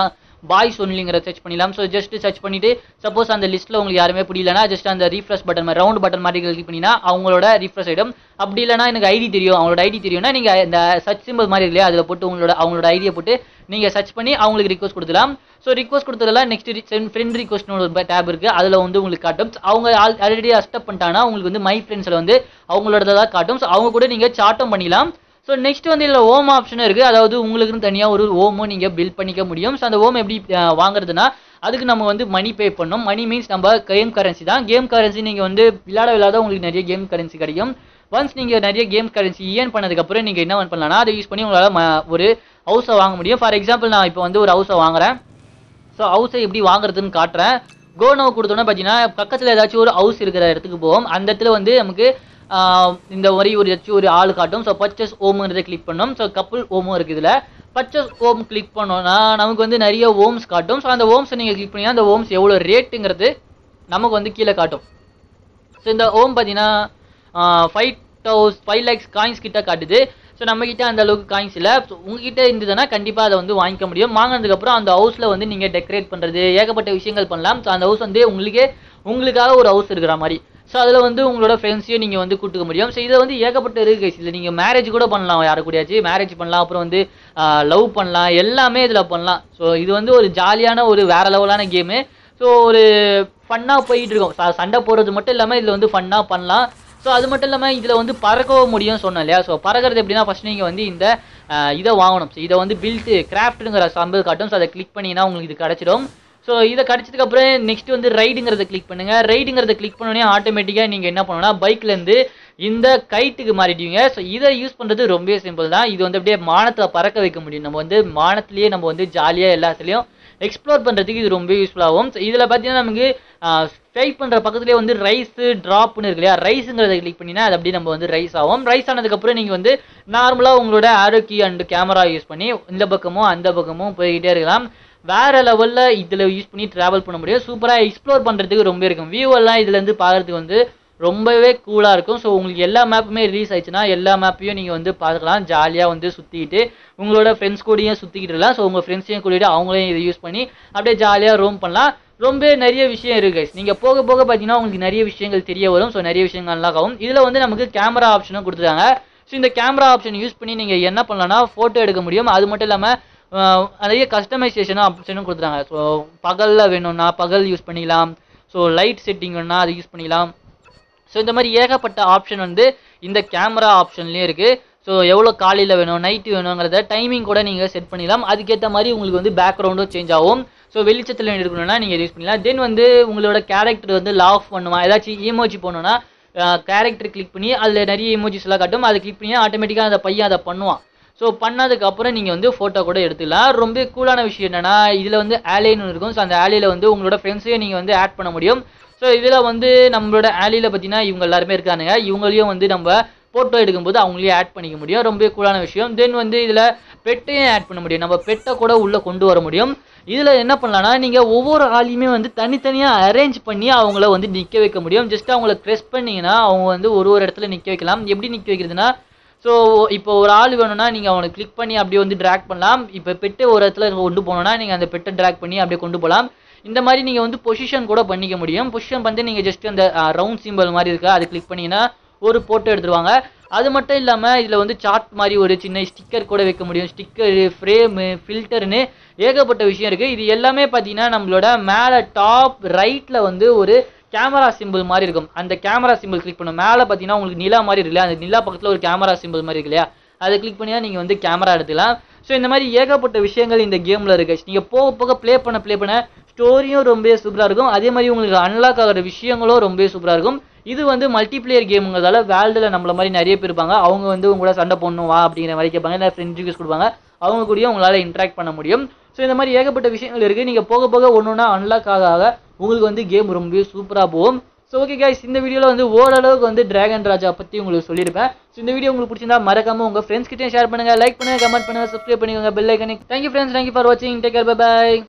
பாய்ஸ் ஒன்லிங்கிற சர்ச் பண்ணிடலாம் ஸோ ஜஸ்ட் சர்ச் பண்ணிட்டு சப்போஸ் அந்த லிஸ்ட்டில் உங்களுக்கு யாருமே பிடிக்கலனா ஜஸ்ட் அந்த ரீஃப்ரெஷ் பட்டன் மாதிரி ரவுண்ட் பட்டன் மாதிரி கிளிக் பண்ணினா அவங்களோட ரீஃப்ரெஷ் ஆகிடும் அப்படி இல்லைனா எனக்கு ஐடி தெரியும் அவங்களோட ஐடி தெரியும்னா நீங்கள் இந்த சர்ச் சிம்பிள் மாதிரி இல்லையா அதில் போட்டு உங்களோட அவங்களோட ஐடியை போட்டு நீங்கள் சர்ச் பண்ணி அவங்களுக்கு ரிக்வஸ்ட் கொடுத்துலாம் ஸோ ரிக்வஸ்ட் கொடுத்ததெல்லாம் நெக்ஸ்ட் ஃப்ரெண்ட் ரிக்வஸ்ட்னு ஒரு டேப் இருக்குது அதில் வந்து உங்களுக்கு காட்டும் அவங்க ஆல்ரெடி அக்செப்ட் பண்ணிட்டாங்கன்னா உங்களுக்கு வந்து மை ஃப்ரெண்ட்ஸில் வந்து அவங்களோட தான் காட்டும் ஸோ அவங்க கூட நீங்கள் சாட்டும் பண்ணிக்கலாம் ஸோ நெக்ஸ்ட் வந்து இதில் ஓம் ஆப்ஷன் இருக்குது அதாவது உங்களுக்குன்னு தனியாக ஒரு ஓமும் நீங்கள் பில் பண்ணிக்க முடியும் ஸோ அந்த ஓம் எப்படி அஹ், வாங்குறதுனா அதுக்கு நம்ம வந்து மணி பே பண்ணணும் மணி மீன்ஸ் நம்ம கேம் கரன்சி தான் கேம் கரன்சி நீங்கள் வந்து விளையாட விளையாட உங்களுக்கு நிறைய கேம் கரன்சி கிடைக்கும் ஒன்ஸ் நீங்கள் நிறைய கேம் கரன்சி ஏன் பண்ணதுக்கப்புறம் நீங்கள் என்ன பண்ணலாம்னா அதை யூஸ் பண்ணி உங்களால் ம- ஒரு ஹவுஸை வாங்க முடியும் ஃபார் எக்ஸாம்பிள் நான் இப்போ வந்து ஒரு ஹவுஸை வாங்குறேன் ஸோ ஹவுஸை எப்படி வாங்குறதுன்னு காட்டுறேன் கோனோ கொடுத்தோன்னே பார்த்தீங்கன்னா பக்கத்தில் ஏதாச்சும் ஒரு ஹவுஸ் இருக்கிற இடத்துக்கு போவோம் அந்த இடத்துல வந்து நமக்கு ஆஹ், இந்த மாதிரி ஒரு ஏதாச்சும் ஒரு ஆள் காட்டும் ஸோ பர்ச்சேஸ் ஓம்ங்கிறத கிளிக் பண்ணோம் ஸோ கப்புள் ஓமும் இருக்குது இதில் பர்ச்சேஸ் ஓம் கிளிக் பண்ணோம்னா நமக்கு வந்து நிறைய ஓம்ஸ் காட்டும் ஸோ அந்த ஓம்ஸை நீங்கள் கிளிக் பண்ணீங்கன்னா அந்த ஓம்ஸ் எவ்வளோ ரேட்டுங்கிறது நமக்கு வந்து கீழே காட்டும் ஸோ இந்த ஓம் பார்த்தீங்கன்னா five thousand five lakhs coins கிட்ட காட்டுது ஸோ நம்ம கிட்ட அந்த அளவுக்கு காயின்ஸ் இல்லை ஸோ உங்ககிட்ட இருந்ததுன்னா கண்டிப்பாக அதை வந்து வாங்கிக்க முடியும் வாங்கினதுக்கப்புறம் அந்த ஹவுஸில் வந்து நீங்கள் டெக்கரேட் பண்ணுறது ஏகப்பட்ட விஷயங்கள் பண்ணலாம் ஸோ அந்த ஹவுஸ் வந்து உங்களுக்கே உங்களுக்காக ஒரு ஹவுஸ் இருக்கிற மாதிரி ஸோ அதில் வந்து உங்களோட ஃப்ரெண்ட்ஸையும் நீங்கள் வந்து கூட்டுக்க முடியும் ஸோ இதை வந்து ஏகப்பட்ட இருக்கு guys. இதில் நீங்கள் மேரேஜ் கூட பண்ணலாம் யாரு கூடயாச்சும் மேரேஜ் பண்ணலாம் அப்புறம் வந்து லவ் பண்ணலாம் எல்லாமே இதில் பண்ணலாம் ஸோ இது வந்து ஒரு ஜாலியான ஒரு வேற லெவலான கேமு ஸோ ஒரு ஃபன்னாக போயிட்டு இருக்கும் ச- சண்டை போடுறது மட்டும் இல்லாமல் இதில் வந்து ஃபன்னாக பண்ணலாம் ஸோ அது மட்டும் இல்லாமல் இதில் வந்து பறக்கவும் முடியும் சொன்னேன் இல்லையா ஸோ பறக்கிறது எப்படின்னா ஃபஸ்ட் நீங்கள் வந்து இந்த அஹ், இதை வாங்கணும் ஸோ இதை வந்து பில்ட்டு கிராஃப்ட்டுங்கிற சம்பல் காட்டும் ஸோ அதை கிளிக் பண்ணிங்கன்னா உங்களுக்கு இது கிடச்சிடும் ஸோ இதை கிடச்சதுக்கு அப்புறம் நெக்ஸ்ட் வந்து ரைடுங்கிறத கிளிக் பண்ணுங்க ரைடுங்கிறத கிளிக் பண்ணோடனே ஆட்டோமேட்டிக்காக நீங்கள் என்ன பண்ணணும்னா பைக்லேருந்து இந்த கைட்டுக்கு மாறிடுவீங்க ஸோ இதை யூஸ் பண்ணுறது ரொம்பவே சிம்பிள் தான் இது வந்து அப்படியே வானத்தில் பறக்க வைக்க முடியும் நம்ம வந்து வானத்திலேயே நம்ம வந்து ஜாலியாக எல்லாத்துலேயும் எக்ஸ்ப்ளோர் பண்ணுறதுக்கு இது ரொம்ப யூஸ்ஃபுல் ஆகும் ஸோ இதில் பார்த்தீங்கன்னா நமக்கு ஸ்வைப் பண்ணுற பக்கத்துலேயே வந்து ரைஸு ட்ராப்னு இருக்கு இல்லையா ரைஸுங்கிறத கிளிக் பண்ணினா அது அப்படியே நம்ம வந்து ரைஸ் ஆகும் ரைஸ் ஆனதுக்கப்புறம் நீங்கள் வந்து நார்மலாக உங்களோட arrow key and camera use பண்ணி இந்த பக்கமும் அந்த பக்கமும் போய்கிட்டே இருக்கலாம் வேற லெவலில் இதில் யூஸ் பண்ணி ட்ராவல் பண்ண முடியும் சூப்பராக எக்ஸ்ப்ளோர் பண்ணுறதுக்கு ரொம்ப இருக்கும் வியூ எல்லாம் இதுலேருந்து பார்க்கறதுக்கு வந்து ரொம்பவே கூலாக இருக்கும் ஸோ உங்களுக்கு எல்லா மேப்புமே ரிலீஸ் ஆயிடுச்சுன்னா எல்லா மேப்பையும் நீங்கள் வந்து பார்க்கலாம் ஜாலியாக வந்து சுற்றிக்கிட்டு உங்களோட ஃப்ரெண்ட்ஸ் கூடயும் சுற்றிக்கிட்டு இருக்கலாம் ஸோ உங்கள் ஃப்ரெண்ட்ஸையும் கூட்டிகிட்டு அவங்களையும் இதை யூஸ் பண்ணி அப்படியே ஜாலியாக ரோம் பண்ணலாம் ரொம்ப நிறைய விஷயம் இருக்கு guys. நீங்க போக போக பார்த்தீங்கன்னா உங்களுக்கு நிறைய விஷயங்கள் தெரிய வரும் ஸோ நிறைய விஷயங்கள் unlock ஆகும் இதில் வந்து நமக்கு கேமரா ஆப்ஷனும் கொடுத்துருக்காங்க ஸோ இந்த கேமரா ஆப்ஷன் யூஸ் பண்ணி நீங்க என்ன பண்ணலாம்னா ஃபோட்டோ எடுக்க முடியும் அது மட்டும் இல்லாமல் நிறைய கஸ்டமைசேஷனும் ஆப்ஷனும் கொடுத்துருக்காங்க ஸோ பகலில் வேணும்னா பகல் யூஸ் பண்ணிக்கலாம் ஸோ லைட் செட்டிங் வேணும்னா அதை யூஸ் பண்ணிக்கலாம் ஸோ இந்த மாதிரி ஏகப்பட்ட ஆப்ஷன் வந்து இந்த கேமரா ஆப்ஷன்லேயும் இருக்குது ஸோ எவ்வளோ காலையில் வேணும் நைட்டு வேணுங்கிறத டைமிங் கூட நீங்கள் செட் பண்ணிடலாம் அதுக்கேற்ற மாதிரி உங்களுக்கு வந்து பேக்ரவுண்டும் சேஞ்ச் ஆகும் ஸோ வெளிச்சத்தில் எடுக்கணும்னா நீங்கள் யூஸ் பண்ணிக்கலாம் தென் வந்து உங்களோட கேரக்டர் வந்து லாஃப் பண்ணுமா ஏதாச்சும் ஈமோஜி போகணுன்னா கேரக்டர் கிளிக் பண்ணி அதில் நிறைய இமோஜிஸ் எல்லாம் காட்டும் அதை கிளிக் பண்ணி ஆட்டோமேட்டிக்காக அந்த பையன் அதை பண்ணுவான் ஸோ பண்ணதுக்கு அப்புறம் நீங்கள் வந்து ஃபோட்டோ கூட எடுத்துக்கலாம் ரொம்ப கூலான விஷயம் என்னன்னா இதில் வந்து ஆலின்னு இருக்கும் ஸோ அந்த ஆலியில் வந்து உங்களோட ஃப்ரெண்ட்ஸையும் நீங்கள் வந்து ஆட் பண்ண முடியும் ஸோ இதில் வந்து நம்மளோட ஆலியில் பார்த்தீங்கன்னா இவங்க எல்லாருமே இருக்கானுங்க இவங்களையும் வந்து நம்ம ஃபோட்டோ எடுக்கும்போது அவங்களையும் ஆட் பண்ணிக்க முடியும் ரொம்ப கூலான விஷயம் தென் வந்து இதில் பெட்டையும் ஆட் பண்ண முடியும் நம்ம பெட்டை கூட உள்ளே கொண்டு வர முடியும் இதில் என்ன பண்ணலாம்னா நீங்கள் ஒவ்வொரு ஆளையுமே வந்து தனித்தனியாக அரேஞ்ச் பண்ணி அவங்கள வந்து நிற்க வைக்க முடியும் ஜஸ்ட் அவங்கள ப்ரெஸ் பண்ணீங்கன்னா அவங்க வந்து ஒரு ஒரு இடத்துல நிற்க வைக்கலாம் எப்படி நிற்க வைக்கிறதுனா ஸோ இப்போ ஒரு ஆள் வேணும்னா நீங்கள் அவனை கிளிக் பண்ணி அப்படியே வந்து ட்ராக் பண்ணலாம் இப்போ பெட்டு ஒரு இடத்துல கொண்டு போகணும்னா நீங்கள் அந்த பெட்டை ட்ராக் பண்ணி அப்படியே கொண்டு போகலாம் இந்த மாதிரி நீங்கள் வந்து பொசிஷன் கூட பண்ணிக்க முடியும் பொசிஷன் பண்ணிட்டு நீங்கள் ஜஸ்ட் அந்த ரவுண்ட் சிம்பிள் மாதிரி இருக்கா அது கிளிக் பண்ணீங்கன்னா ஒரு போட்டோ எடுத்துருவாங்க அது மட்டும் இல்லாமல் இதில் வந்து சார்ட் மாதிரி ஒரு சின்ன ஸ்டிக்கர் கூட வைக்க முடியும் ஸ்டிக்கரு ஃப்ரேமு ஃபில்டர்னு ஏகப்பட்ட விஷயம் இருக்குது இது எல்லாமே பார்த்தீங்கன்னா நம்மளோட மேலே டாப் ரைட்டில் வந்து ஒரு கேமரா சிம்பிள் மாதிரி இருக்கும் அந்த கேமரா சிம்பிள் கிளிக் பண்ணும் மேலே பார்த்தீங்கன்னா உங்களுக்கு நிலா மாதிரி இருக்கு இல்லையா அந்த நிலா பக்கத்தில் ஒரு கேமரா சிம்பிள் மாதிரி இருக்கு இல்லையா அதை கிளிக் பண்ணியா நீங்கள் வந்து கேமரா எடுத்துக்கலாம் ஸோ இந்த மாதிரி ஏகப்பட்ட விஷயங்கள் இந்த கேமில் இருக்கு நீங்கள் போக போக ப்ளே பண்ண ப்ளே பண்ண ஸ்டோரியும் ரொம்ப சூப்பராக இருக்கும் அதே மாதிரி உங்களுக்கு அன்லாக் ஆகிற விஷயங்களும் ரொம்ப சூப்பராக இருக்கும் இது வந்து மல்டிப்ளேயர் கேமுங்கிறதால வேர்ல்டில் நம்மள மாதிரி நிறைய பேர் இருப்பாங்க அவங்க வந்து உங்க கூட சண்டை போடணும் வா அப்படிங்கிற மாதிரி கேட்பாங்க இல்லை ஃப்ரெண்ட் ரிக்வஸ்ட் கொடுப்பாங்க அவங்க கூடயும் உங்களால் இன்ட்ராக்ட் பண்ண முடியும் ஸோ இந்த மாதிரி ஏகப்பட்ட விஷயங்கள் இருக்குது நீங்கள் போக போக ஒன்று ஒன்றா அன்லாக் ஆக ஆக உங்களுக்கு வந்து கேம் ரொம்பவே சூப்பராக போகும் ஸோ ஓகே கைஸ் இந்த வீடியோவில் வந்து ஓரளவுக்கு வந்து டிராகன் ராஜா பற்றி உங்களுக்கு சொல்லியிருப்பேன் ஸோ இந்த வீடியோ உங்களுக்கு பிடிச்சிருந்தா மறக்காம உங்கள் ஃப்ரெண்ட்ஸ் கிட்டே ஷேர் பண்ணுங்கள் லைக் பண்ணுங்கள் கமெண்ட் பண்ணுங்கள் சப்ஸ்கிரைப் பண்ணிக்கோங்க பெல் ஐக்கனி தேங்க்யூ ஃப்ரெண்ட்ஸ் தேங்க்யூ ஃபார் வாட்சிங் டேக் கேர் பை